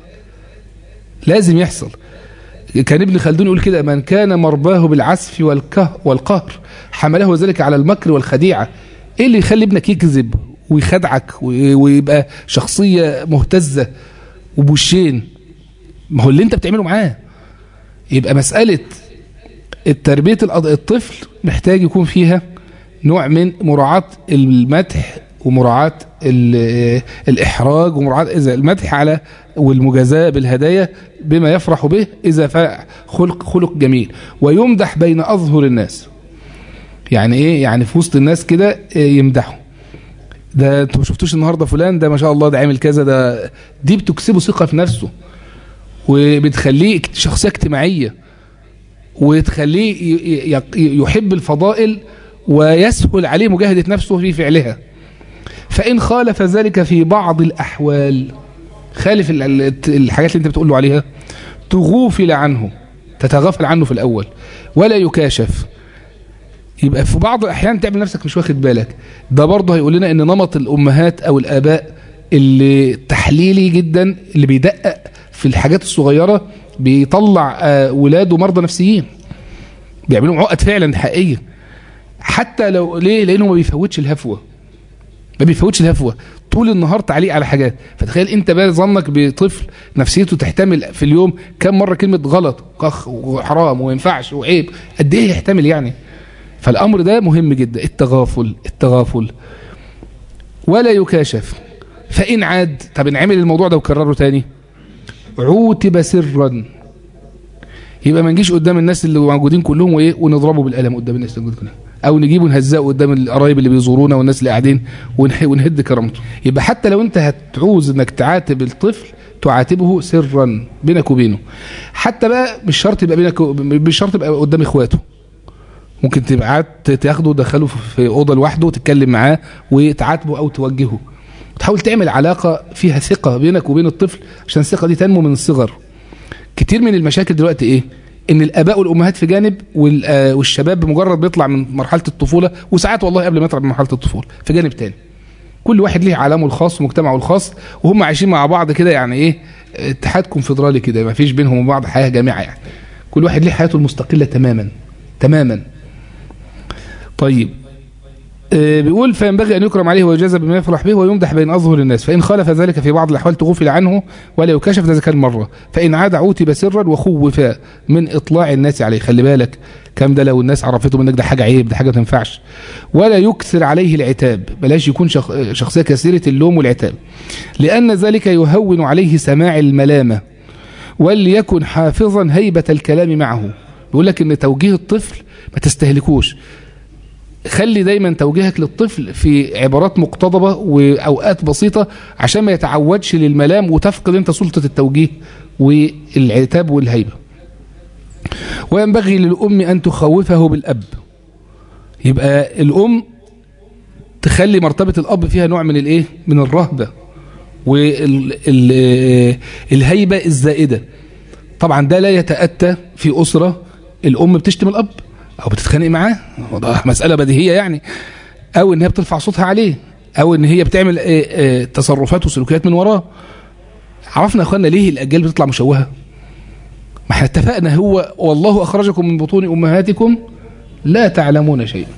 لازم يحصل كان ابن خلدون يقول كده من كان مرباه بالعسف والكه والقهر حمله ذلك على المكر والخديعة ايه اللي يخلي ابنك يكذب ويخدعك ويبقى شخصية مهتزة وبوشين ما هو اللي انت بتعمله معاه يبقى مسألة التربية الطفل محتاج يكون فيها نوع من مراعاة المدح ومراعاة الإحراج ومراعاة إذا المدح على والمجازاة بالهدايا بما يفرح به إذا فعل خلق خلق جميل ويمدح بين أظهر الناس يعني إيه يعني في وسط الناس كده يمدحوا ده انتوا ما شفتوش النهارده فلان ده ما شاء الله ده عامل كذا ده دي بتكسبه ثقة في نفسه وبتخليه شخصية اجتماعية وتخليه يحب الفضائل ويسهل عليه مجاهدة نفسه في فعلها فإن خالف ذلك في بعض الأحوال خالف الحاجات اللي انت بتقول له عليها تغوفل عنه تتغافل عنه في الأول ولا يكاشف يبقى في بعض الأحيان تعمل نفسك مش واخد بالك ده برضه هيقول لنا ان نمط الأمهات أو الآباء اللي تحليلي جدا اللي بيدقق في الحاجات الصغيرة بيطلع ولاده مرضى نفسيين بيعملوا عقد فعلا حقيقية حتى لو ليه لأنه ما بيفوتش الهفوة ما بيفوتش الهفوة طول النهار تعليق على حاجات فتخيل انت بقى ظنك بطفل نفسيته تحتمل في اليوم كم مرة كلمة غلط كخ وحرام وما ينفعش وعيب قد ايه يحتمل يعني فالامر ده مهم جدا التغافل التغافل ولا يكاشف فإن عاد طب انعمل الموضوع ده وكرره تاني عوتب سرا يبقى ما نجيش قدام الناس اللي موجودين كلهم وايه ونضربه بالقلم قدام الناس اللي موجودين كلهم او نجيبه نهزقه قدام القرايب اللي بيزورونا والناس اللي قاعدين ونهد كرامته يبقى حتى لو انت هتعوز انك تعاتب الطفل تعاتبه سرا بينك وبينه حتى بقى مش شرط يبقى بينك مش شرط يبقى قدام اخواته ممكن تبقى تاخده تدخله في اوضه لوحده وتتكلم معاه وتعاتبه او توجهه تحاول تعمل علاقة فيها ثقة بينك وبين الطفل عشان الثقة دي تنمو من الصغر كتير من المشاكل دلوقتي ايه ان الاباء والامهات في جانب والشباب بمجرد بيطلع من مرحله الطفوله وساعات والله قبل ما يطلع من مرحله الطفوله في جانب تاني كل واحد ليه عالمه الخاص ومجتمعه الخاص وهم عايشين مع بعض كده يعني ايه اتحاد كونفدرالي كده ما فيش بينهم وبين بعض حياه جامعه يعني كل واحد ليه حياته المستقله تماما تماما طيب بيقول فينبغي أن يكرم عليه ويجازى بما يفرح به ويمدح بين أظهر الناس فإن خالف ذلك في بعض الأحوال تغفل عنه ولا يكشف ذلك كان مرة فإن عاد عوتب سرا وخوف من إطلاع الناس عليه خلي بالك كم ده لو الناس عرفته منك ده حاجة عيب ده حاجة ما تنفعش ولا يكثر عليه العتاب بلاش يكون شخصية كثيرة اللوم والعتاب لأن ذلك يهون عليه سماع الملامة وليكن حافظا هيبة الكلام معه بيقول لك ان توجيه الطفل ما تستهلكوش خلي دايما توجيهك للطفل في عبارات مقتضبة وأوقات بسيطة عشان ما يتعودش للملام وتفقد انت سلطة التوجيه والعتاب والهيبة وينبغي للأم أن تخوفه بالأب يبقى الأم تخلي مرتبة الأب فيها نوع من الإيه من الرهبة والهيبة الزائدة طبعا ده لا يتأتى في أسرة الأم بتشتم الأب او بتتخانق معاه ده مساله بديهيه يعني او ان هي بترفع صوتها عليه او ان هي بتعمل ايه ايه تصرفات وسلوكيات من وراه عرفنا يا اخوانا ليه الاجيال بتطلع مشوهه ما احنا اتفقنا هو والله اخرجكم من بطون امهاتكم لا تعلمون شيئا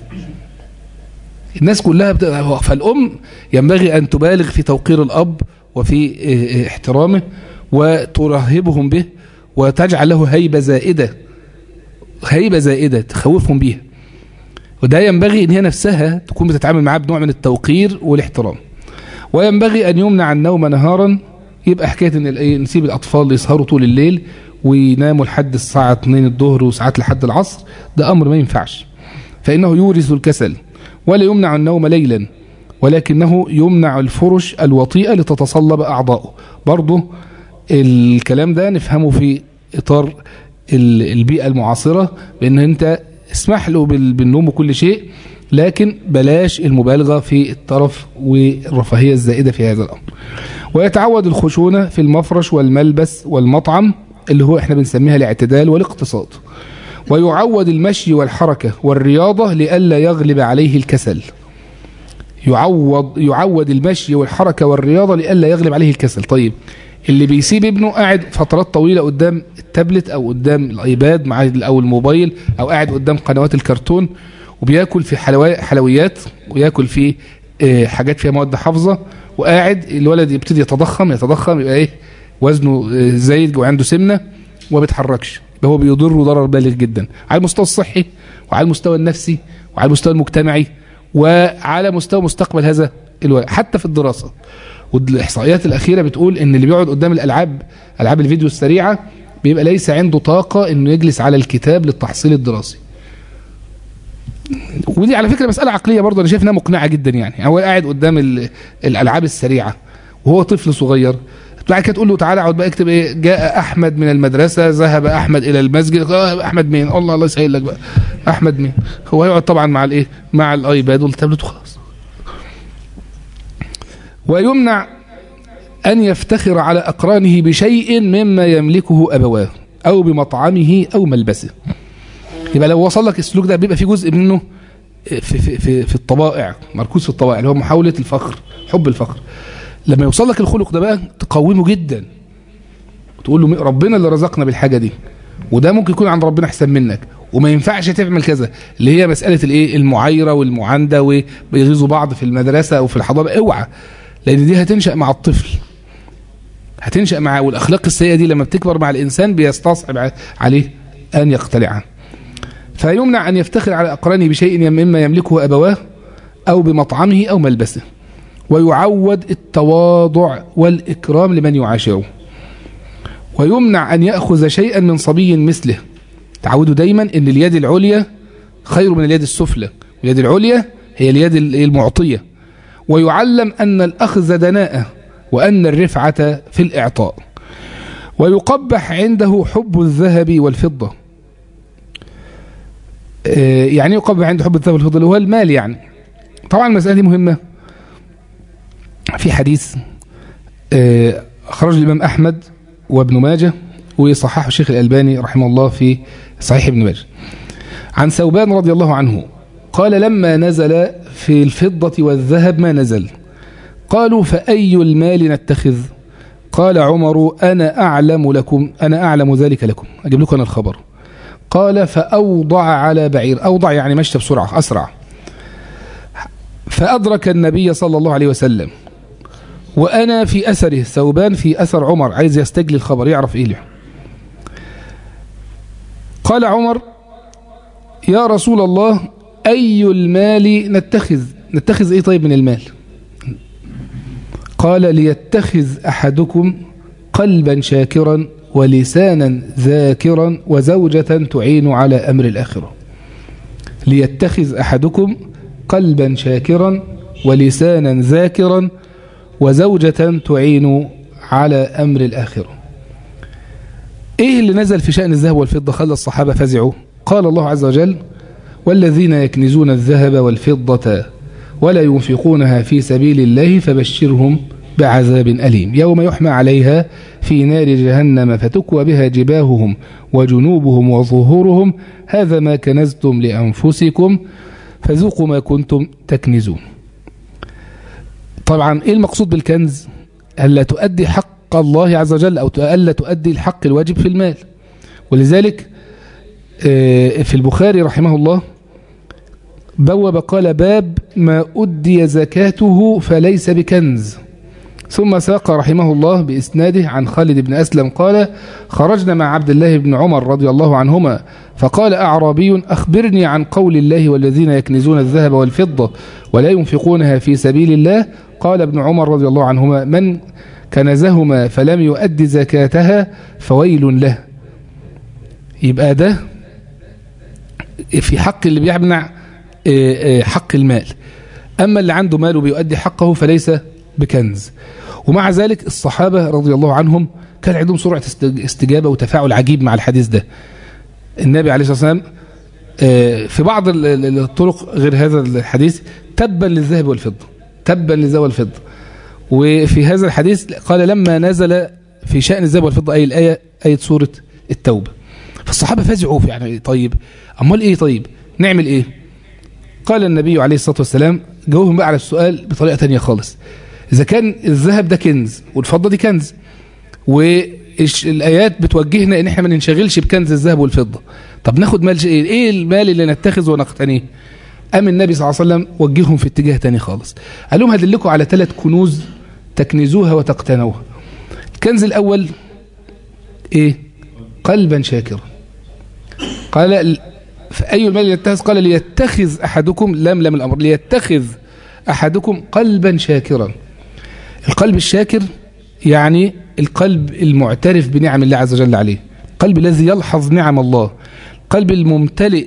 الناس كلها بت... فالام ينبغي ان تبالغ في توقير الاب وفي ايه احترامه وترهبهم به وتجعل له هيبه زائده هيبة زائدة تخوفهم بيها وده ينبغي ان هي نفسها تكون بتتعامل معاه بنوع من التوقير والاحترام وينبغي ان يمنع النوم نهارا يبقى حكاية ان نسيب الاطفال يسهروا طول الليل ويناموا لحد الساعة 2 الظهر وساعات لحد العصر ده امر ما ينفعش فانه يورث الكسل ولا يمنع النوم ليلا ولكنه يمنع الفرش الوطيئة لتتصلب اعضاؤه برضه الكلام ده نفهمه في اطار البيئة المعاصرة بأن أنت اسمح له بالنوم وكل شيء لكن بلاش المبالغة في الطرف والرفاهية الزائدة في هذا الأمر ويتعود الخشونة في المفرش والملبس والمطعم اللي هو احنا بنسميها الاعتدال والاقتصاد ويعود المشي والحركة والرياضة لئلا يغلب عليه الكسل يعوض يعود المشي والحركة والرياضة لئلا يغلب عليه الكسل طيب اللي بيسيب ابنه قاعد فترات طويلة قدام التابلت او قدام الايباد مع او الموبايل او قاعد قدام قنوات الكرتون وبياكل في حلويات وياكل في حاجات فيها مواد حافظة وقاعد الولد يبتدي يتضخم يتضخم يبقى ايه وزنه زايد وعنده سمنة وما بيتحركش هو بيضره ضرر بالغ جدا على المستوى الصحي وعلى المستوى النفسي وعلى المستوى المجتمعي وعلى مستوى مستقبل هذا الولد حتى في الدراسة والاحصائيات الاخيره بتقول ان اللي بيقعد قدام الالعاب العاب الفيديو السريعه بيبقى ليس عنده طاقه انه يجلس على الكتاب للتحصيل الدراسي ودي على فكره مساله عقليه برضه انا شايف انها مقنعه جدا يعني هو قاعد قدام الالعاب السريعه وهو طفل صغير بعد كده تقول له تعالى اقعد بقى اكتب ايه جاء احمد من المدرسه ذهب احمد الى المسجد احمد مين الله الله يسهل لك بقى احمد مين هو يقعد طبعا مع الايه مع الايباد والتابلت وخلاص ويمنع أن يفتخر على أقرانه بشيء مما يملكه أبواه أو بمطعمه أو ملبسه يبقى لو وصل لك السلوك ده بيبقى في جزء منه في, في, في, في الطبائع مركوز في الطبائع اللي هو محاولة الفخر حب الفخر لما يوصل لك الخلق ده بقى تقومه جدا تقول له ربنا اللي رزقنا بالحاجة دي وده ممكن يكون عند ربنا احسن منك وما ينفعش تعمل كذا اللي هي مسألة الايه المعايرة والمعاندة وبيغيظوا بعض في المدرسة او في الحضانة اوعى لان دي هتنشأ مع الطفل هتنشأ معاه والاخلاق السيئة دي لما بتكبر مع الانسان بيستصعب عليه ان يقتلعها فيمنع ان يفتخر على اقرانه بشيء مما يملكه ابواه او بمطعمه او ملبسه ويعود التواضع والاكرام لمن يعاشره ويمنع ان ياخذ شيئا من صبي مثله تعودوا دايما ان اليد العليا خير من اليد السفلى اليد العليا هي اليد المعطيه ويعلم أن الأخذ دناءة وأن الرفعة في الإعطاء ويقبح عنده حب الذهب والفضة يعني يقبح عنده حب الذهب والفضة اللي هو المال يعني طبعا المسألة دي مهمة في حديث أخرج الإمام أحمد وابن ماجه وصححه الشيخ الألباني رحمه الله في صحيح ابن ماجه عن ثوبان رضي الله عنه قال لما نزل في الفضة والذهب ما نزل قالوا فأي المال نتخذ قال عمر أنا أعلم لكم أنا أعلم ذلك لكم أجيب لكم أنا الخبر قال فأوضع على بعير أوضع يعني مشى بسرعة أسرع فأدرك النبي صلى الله عليه وسلم وأنا في أثره ثوبان في أثر عمر عايز يستجلي الخبر يعرف إيه له قال عمر يا رسول الله أي المال نتخذ نتخذ إيه طيب من المال قال ليتخذ أحدكم قلبا شاكرا ولسانا ذاكرا وزوجة تعين على أمر الآخرة ليتخذ أحدكم قلبا شاكرا ولسانا ذاكرا وزوجة تعين على أمر الآخرة إيه اللي نزل في شأن الذهب والفضة خلى الصحابة فزعوا قال الله عز وجل والذين يكنزون الذهب والفضة ولا ينفقونها في سبيل الله فبشرهم بعذاب أليم يوم يحمى عليها في نار جهنم فتكوى بها جباههم وجنوبهم وظهورهم هذا ما كنزتم لأنفسكم فذوقوا ما كنتم تكنزون طبعا إيه المقصود بالكنز ألا تؤدي حق الله عز وجل أو ألا تؤدي الحق الواجب في المال ولذلك في البخاري رحمه الله بوب قال باب ما أدي زكاته فليس بكنز ثم ساق رحمه الله بإسناده عن خالد بن أسلم قال خرجنا مع عبد الله بن عمر رضي الله عنهما فقال أعرابي أخبرني عن قول الله والذين يكنزون الذهب والفضة ولا ينفقونها في سبيل الله قال ابن عمر رضي الله عنهما من كنزهما فلم يؤدي زكاتها فويل له يبقى ده في حق اللي بيمنع حق المال أما اللي عنده مال وبيؤدي حقه فليس بكنز ومع ذلك الصحابة رضي الله عنهم كان عندهم سرعة استجابة وتفاعل عجيب مع الحديث ده النبي عليه الصلاة والسلام في بعض الطرق غير هذا الحديث تبا للذهب والفضة تبا للذهب والفضة وفي هذا الحديث قال لما نزل في شأن الذهب والفضة أي الآية آية سورة التوبة فالصحابة فزعوا يعني طيب أمال إيه طيب نعمل إيه قال النبي عليه الصلاة والسلام جاوبهم بقى على السؤال بطريقة تانية خالص إذا كان الذهب ده كنز والفضة دي كنز والآيات بتوجهنا إن إحنا ما ننشغلش بكنز الذهب والفضة طب ناخد مال إيه إيه المال اللي نتخذ ونقتنيه أم النبي صلى الله عليه وسلم وجههم في اتجاه تاني خالص قال لهم هدلكم على ثلاث كنوز تكنزوها وتقتنوها الكنز الأول إيه قلبا شاكرا قال فأي المال يتخذ قال ليتخذ أحدكم لم لم الأمر ليتخذ أحدكم قلبا شاكرا القلب الشاكر يعني القلب المعترف بنعم الله عز وجل عليه القلب الذي يلحظ نعم الله القلب الممتلئ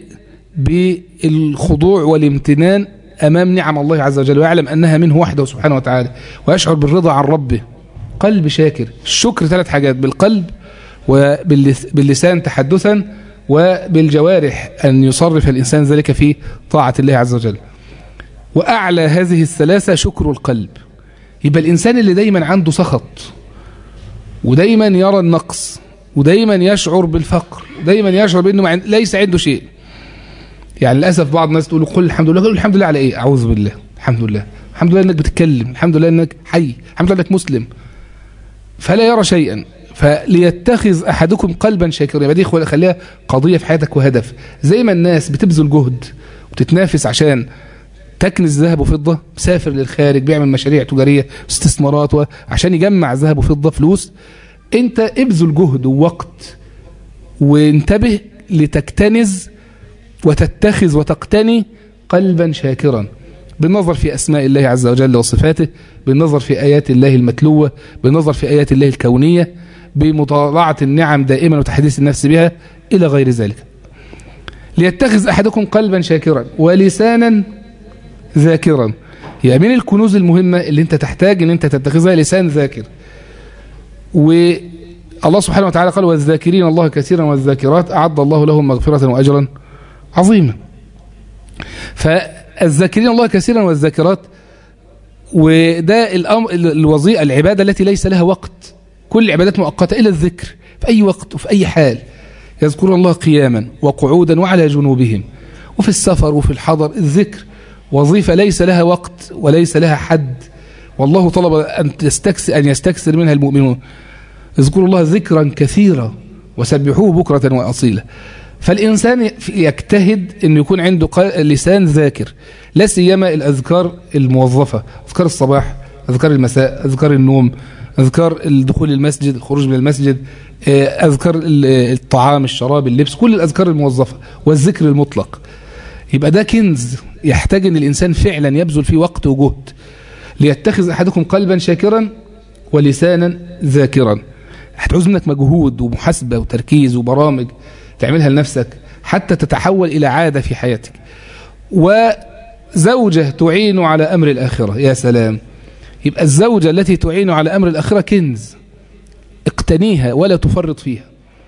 بالخضوع والامتنان أمام نعم الله عز وجل ويعلم أنها منه وحده سبحانه وتعالى ويشعر بالرضا عن ربه قلب شاكر الشكر ثلاث حاجات بالقلب وباللسان تحدثا وبالجوارح أن يصرف الإنسان ذلك في طاعة الله عز وجل وأعلى هذه الثلاثة شكر القلب يبقى الإنسان اللي دايما عنده سخط ودايما يرى النقص ودايما يشعر بالفقر دايما يشعر بأنه ليس عنده شيء يعني للأسف بعض الناس تقول قل الحمد لله قل الحمد لله على إيه أعوذ بالله الحمد لله الحمد لله أنك بتتكلم الحمد لله أنك حي الحمد لله أنك مسلم فلا يرى شيئا فليتخذ أحدكم قلبا شاكرا يبقى دي خليها قضية في حياتك وهدف زي ما الناس بتبذل جهد وتتنافس عشان تكنز ذهب وفضة مسافر للخارج بيعمل مشاريع تجارية استثمارات عشان يجمع ذهب وفضة فلوس انت ابذل جهد ووقت وانتبه لتكتنز وتتخذ وتقتني قلبا شاكرا بالنظر في أسماء الله عز وجل وصفاته بالنظر في آيات الله المتلوة بالنظر في آيات الله الكونية بمطالعة النعم دائما وتحديث النفس بها إلى غير ذلك ليتخذ أحدكم قلبا شاكرا ولسانا ذاكرا هي من الكنوز المهمة اللي انت تحتاج ان انت تتخذها لسان ذاكر والله سبحانه وتعالى قال والذاكرين الله كثيرا والذاكرات أعد الله لهم مغفرة وأجرا عظيما فالذاكرين الله كثيرا والذاكرات وده الأمر الوظيفة العبادة التي ليس لها وقت كل العبادات مؤقتة إلى الذكر في أي وقت وفي أي حال يذكر الله قياما وقعودا وعلى جنوبهم وفي السفر وفي الحضر الذكر وظيفة ليس لها وقت وليس لها حد والله طلب أن, تستكسر أن يستكثر منها المؤمنون اذكروا الله ذكرا كثيرا وسبحوه بكرة وأصيلا فالإنسان يجتهد أن يكون عنده لسان ذاكر لا سيما الأذكار الموظفة أذكار الصباح أذكار المساء أذكار النوم أذكار الدخول المسجد الخروج من المسجد أذكار الطعام الشراب اللبس كل الأذكار الموظفة والذكر المطلق يبقى ده كنز يحتاج أن الإنسان فعلا يبذل فيه وقت وجهد ليتخذ أحدكم قلبا شاكرا ولسانا ذاكرا هتعوز منك مجهود ومحاسبة وتركيز وبرامج تعملها لنفسك حتى تتحول إلى عادة في حياتك وزوجة تعين على أمر الآخرة يا سلام يبقى الزوجة التي تعين على أمر الآخرة كنز اقتنيها ولا تفرط فيها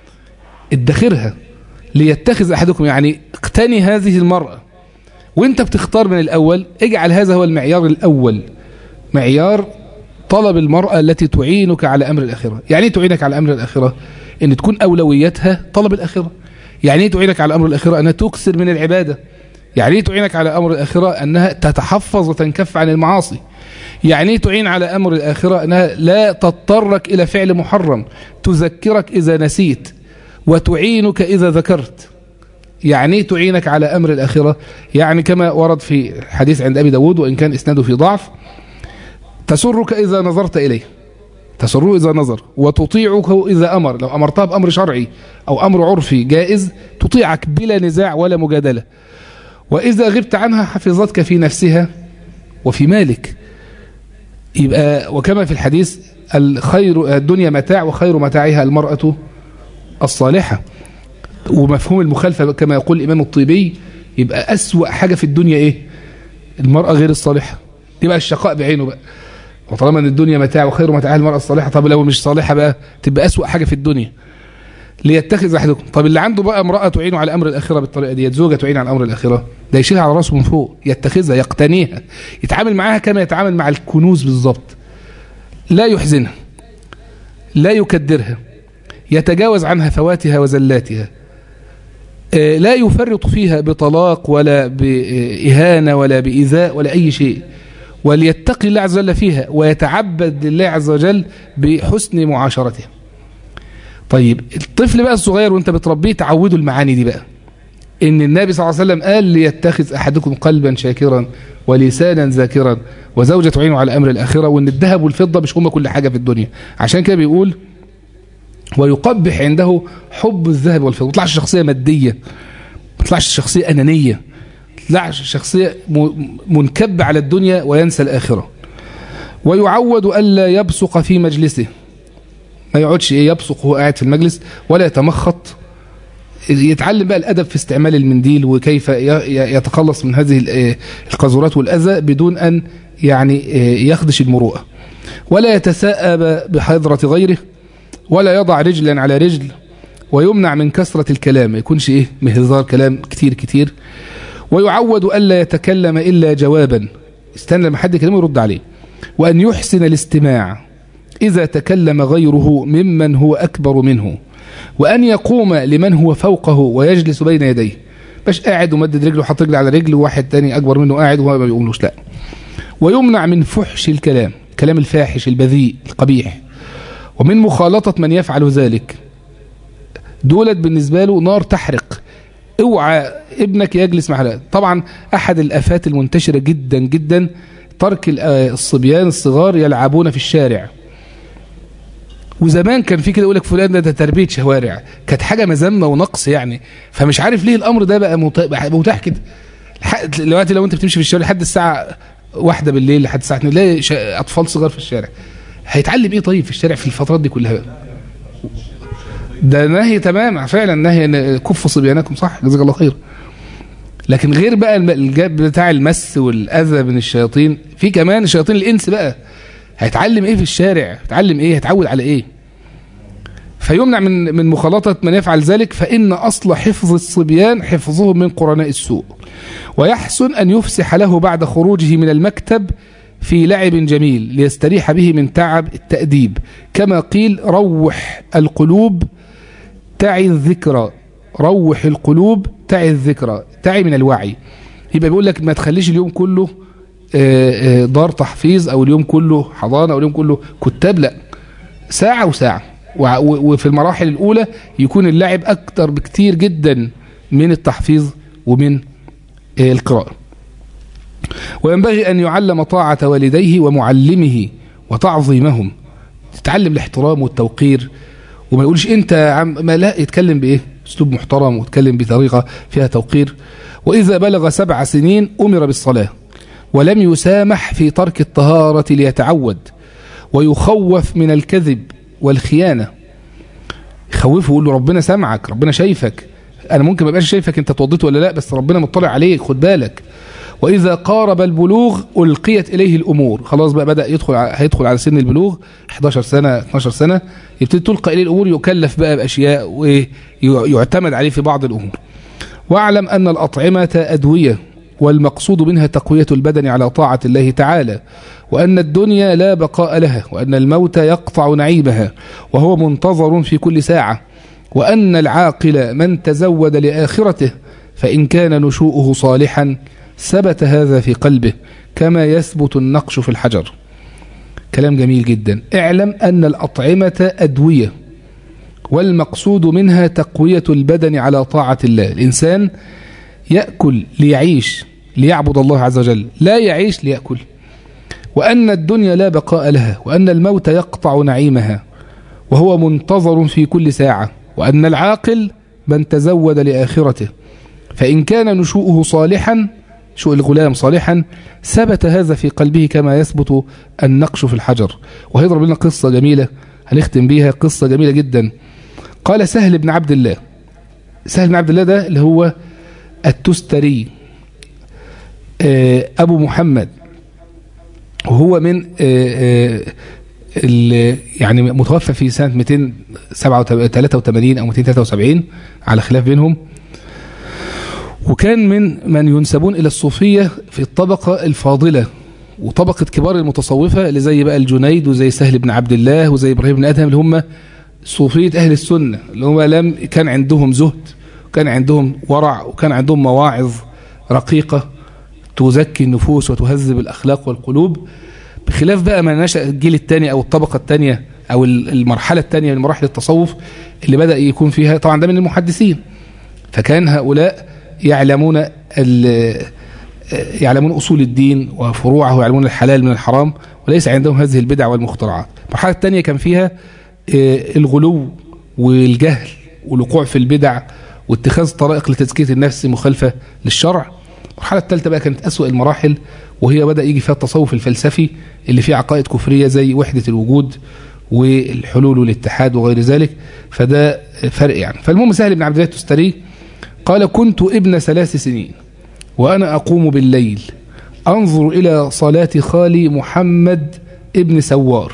ادخرها ليتخذ أحدكم يعني اقتني هذه المرأة وانت بتختار من الأول اجعل هذا هو المعيار الأول معيار طلب المرأة التي تعينك على أمر الآخرة يعني ايه تعينك على أمر الآخرة ان تكون أولويتها طلب الآخرة يعني ايه تعينك على أمر الآخرة أنها تكسر من العبادة يعني ايه تعينك على أمر الآخرة أنها تتحفظ وتنكف عن المعاصي يعني ايه تعين على أمر الآخرة أنها لا تضطرك إلى فعل محرم تذكرك إذا نسيت وتعينك إذا ذكرت يعني ايه تعينك على أمر الآخرة يعني كما ورد في حديث عند أبي داود وإن كان إسناده في ضعف تسرك إذا نظرت إليه تسره إذا نظر وتطيعك إذا أمر لو أمرتها بأمر شرعي أو أمر عرفي جائز تطيعك بلا نزاع ولا مجادلة وإذا غبت عنها حفظتك في نفسها وفي مالك يبقى وكما في الحديث الخير الدنيا متاع وخير متاعها المرأة الصالحة ومفهوم المخالفة كما يقول الإمام الطيبي يبقى أسوأ حاجة في الدنيا إيه المرأة غير الصالحة يبقى الشقاء بعينه بقى وطالما ان الدنيا متاع وخير متاعها المرأة الصالحة طب لو مش صالحة بقى تبقى أسوأ حاجة في الدنيا ليتخذ أحدكم طب اللي عنده بقى امرأة تعينه على أمر الآخرة بالطريقة دي زوجة تعين على أمر الآخرة ده يشيلها على راسه من فوق يتخذها يقتنيها يتعامل معاها كما يتعامل مع الكنوز بالظبط لا يحزنها لا يكدرها يتجاوز عنها فواتها وزلاتها لا يفرط فيها بطلاق ولا بإهانة ولا بإيذاء ولا أي شيء وليتقي الله عز وجل فيها ويتعبد لله عز وجل بحسن معاشرتها طيب الطفل بقى الصغير وانت بتربيه تعوده المعاني دي بقى ان النبي صلى الله عليه وسلم قال ليتخذ احدكم قلبا شاكرا ولسانا ذاكرا وزوجة تعينه على امر الاخره وان الذهب والفضه مش هما كل حاجه في الدنيا عشان كده بيقول ويقبح عنده حب الذهب والفضه ما تطلعش شخصيه ماديه ما تطلعش شخصيه انانيه لا شخصية منكب على الدنيا وينسى الآخرة ويعود ألا يبصق في مجلسه ما يقعدش إيه يبصق وهو قاعد في المجلس ولا يتمخط يتعلم بقى الأدب في استعمال المنديل وكيف يتخلص من هذه القذورات والأذى بدون أن يعني يخدش المروءة ولا يتساءب بحضرة غيره ولا يضع رجلا على رجل ويمنع من كثرة الكلام ما يكونش إيه مهزار كلام كتير كتير ويعود ألا يتكلم إلا جوابا استنى لما حد يكلمه يرد عليه وأن يحسن الاستماع إذا تكلم غيره ممن هو أكبر منه وأن يقوم لمن هو فوقه ويجلس بين يديه باش قاعد ومدد رجله وحط رجل على رجل وواحد تاني أكبر منه قاعد وهو ما بيقولوش لا ويمنع من فحش الكلام كلام الفاحش البذيء القبيح ومن مخالطة من يفعل ذلك دولت بالنسبة له نار تحرق اوعى ابنك يجلس مع طبعا احد الافات المنتشره جدا جدا ترك الصبيان الصغار يلعبون في الشارع وزمان كان في كده يقول لك فلان ده تربيه شوارع كانت حاجه مذمه ونقص يعني فمش عارف ليه الامر ده بقى متاح كده دلوقتي لو انت بتمشي في الشارع لحد الساعه واحدة بالليل لحد الساعه 2 تلاقي اطفال صغار في الشارع هيتعلم ايه طيب في الشارع في الفترات دي كلها ده نهي تمام فعلا نهي كفوا صبيانكم صح جزاك الله خير لكن غير بقى الجاب بتاع المس والاذى من الشياطين في كمان شياطين الانس بقى هيتعلم ايه في الشارع هيتعلم ايه هيتعود على ايه فيمنع من من مخالطة من يفعل ذلك فإن أصل حفظ الصبيان حفظهم من قرناء السوء ويحسن أن يفسح له بعد خروجه من المكتب في لعب جميل ليستريح به من تعب التأديب كما قيل روح القلوب تعي الذكرى روح القلوب تعي الذكرى تعي من الوعي يبقى بيقول لك ما تخليش اليوم كله دار تحفيظ او اليوم كله حضانة او اليوم كله كتاب لا ساعة وساعة وفي المراحل الأولى يكون اللعب أكتر بكتير جدا من التحفيظ ومن القراءة وينبغي أن يعلم طاعة والديه ومعلمه وتعظيمهم تتعلم الاحترام والتوقير وما يقولش انت عم ما لا يتكلم بايه اسلوب محترم ويتكلم بطريقه فيها توقير واذا بلغ سبع سنين امر بالصلاه ولم يسامح في ترك الطهاره ليتعود ويخوف من الكذب والخيانه يخوفه يقول له ربنا سامعك ربنا شايفك انا ممكن ما ابقاش شايفك انت اتوضيت ولا لا بس ربنا مطلع عليك خد بالك وإذا قارب البلوغ ألقيت إليه الأمور خلاص بقى بدأ يدخل هيدخل على سن البلوغ 11 سنة 12 سنة يبتدي تلقى إليه الأمور يكلف بقى بأشياء ويعتمد عليه في بعض الأمور واعلم أن الأطعمة أدوية والمقصود منها تقوية البدن على طاعة الله تعالى وأن الدنيا لا بقاء لها وأن الموت يقطع نعيمها وهو منتظر في كل ساعة وأن العاقل من تزود لآخرته فإن كان نشوءه صالحا ثبت هذا في قلبه كما يثبت النقش في الحجر كلام جميل جدا اعلم أن الأطعمة أدوية والمقصود منها تقوية البدن على طاعة الله الإنسان يأكل ليعيش ليعبد الله عز وجل لا يعيش ليأكل وأن الدنيا لا بقاء لها وأن الموت يقطع نعيمها وهو منتظر في كل ساعة وأن العاقل من تزود لآخرته فإن كان نشوءه صالحا شو الغلام صالحا ثبت هذا في قلبه كما يثبت النقش في الحجر وهيضرب لنا قصة جميلة هنختم بيها قصة جميلة جدا قال سهل بن عبد الله سهل بن عبد الله ده اللي هو التستري أبو محمد وهو من يعني متوفى في سنة 283 أو 273 على خلاف بينهم وكان من من ينسبون إلى الصوفية في الطبقة الفاضلة وطبقة كبار المتصوفة اللي زي بقى الجنيد وزي سهل بن عبد الله وزي إبراهيم بن أدهم اللي هم صوفية أهل السنة اللي هم لم كان عندهم زهد وكان عندهم ورع وكان عندهم مواعظ رقيقة تزكي النفوس وتهذب الأخلاق والقلوب بخلاف بقى ما نشأ الجيل الثاني أو الطبقة الثانية أو المرحلة الثانية من مراحل التصوف اللي بدأ يكون فيها طبعا ده من المحدثين فكان هؤلاء يعلمون يعلمون أصول الدين وفروعه ويعلمون الحلال من الحرام وليس عندهم هذه البدع والمخترعات المرحلة الثانية كان فيها الغلو والجهل والوقوع في البدع واتخاذ طرائق لتزكية النفس مخالفة للشرع المرحلة الثالثة بقى كانت أسوأ المراحل وهي بدأ يجي فيها التصوف الفلسفي اللي فيه عقائد كفرية زي وحدة الوجود والحلول والاتحاد وغير ذلك فده فرق يعني فالمهم سهل بن عبد الله التستري قال كنت ابن ثلاث سنين وأنا أقوم بالليل أنظر إلى صلاة خالي محمد ابن سوار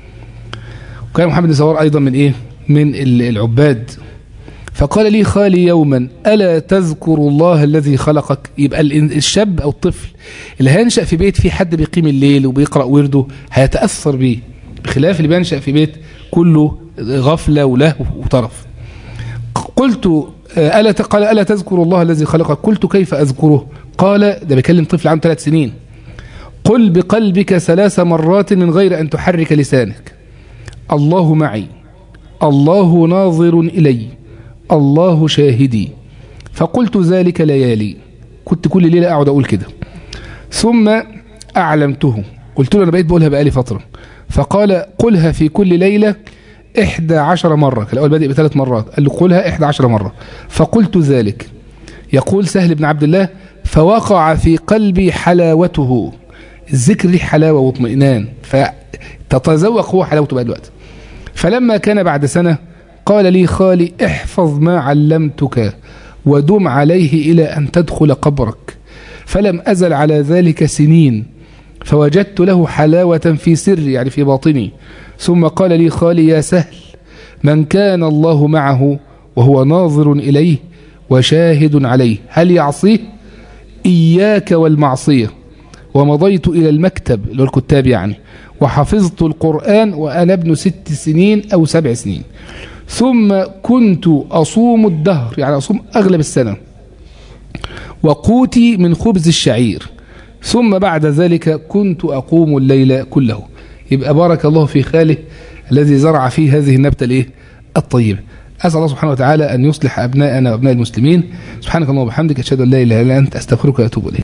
وكان محمد بن سوار أيضا من إيه من العباد فقال لي خالي يوما ألا تذكر الله الذي خلقك يبقى الشاب أو الطفل اللي هينشأ في بيت فيه حد بيقيم الليل وبيقرأ ورده هيتأثر بيه بخلاف اللي بينشأ في بيت كله غفلة ولهو وطرف قلت ألا قال ألا تذكر الله الذي خلقك قلت كيف أذكره قال ده بيكلم طفل عنده ثلاث سنين قل بقلبك ثلاث مرات من غير أن تحرك لسانك الله معي الله ناظر إلي الله شاهدي فقلت ذلك ليالي كنت كل ليلة أقعد أقول كده ثم أعلمته قلت له أنا بقيت بقولها بقالي فترة فقال قلها في كل ليلة إحدى عشر مرة الأول بادئ بثلاث مرات قال له قلها إحدى عشر مرة فقلت ذلك يقول سهل بن عبد الله فوقع في قلبي حلاوته الذكر ليه حلاوة واطمئنان فتتذوق هو حلاوته بقى دلوقتي فلما كان بعد سنة قال لي خالي احفظ ما علمتك ودم عليه إلى أن تدخل قبرك فلم أزل على ذلك سنين فوجدت له حلاوة في سري يعني في باطني ثم قال لي خالي يا سهل من كان الله معه وهو ناظر إليه وشاهد عليه هل يعصيه إياك والمعصية ومضيت إلى المكتب اللي هو الكتاب يعني وحفظت القرآن وأنا ابن ست سنين أو سبع سنين ثم كنت أصوم الدهر يعني أصوم أغلب السنة وقوتي من خبز الشعير ثم بعد ذلك كنت أقوم الليل كله يبقى بارك الله في خاله الذي زرع فيه هذه النبتة الايه الطيبة أسأل الله سبحانه وتعالى أن يصلح أبناءنا وأبناء المسلمين سبحانك اللهم وبحمدك أشهد أن لا إله إلا أنت أستغفرك وأتوب إليك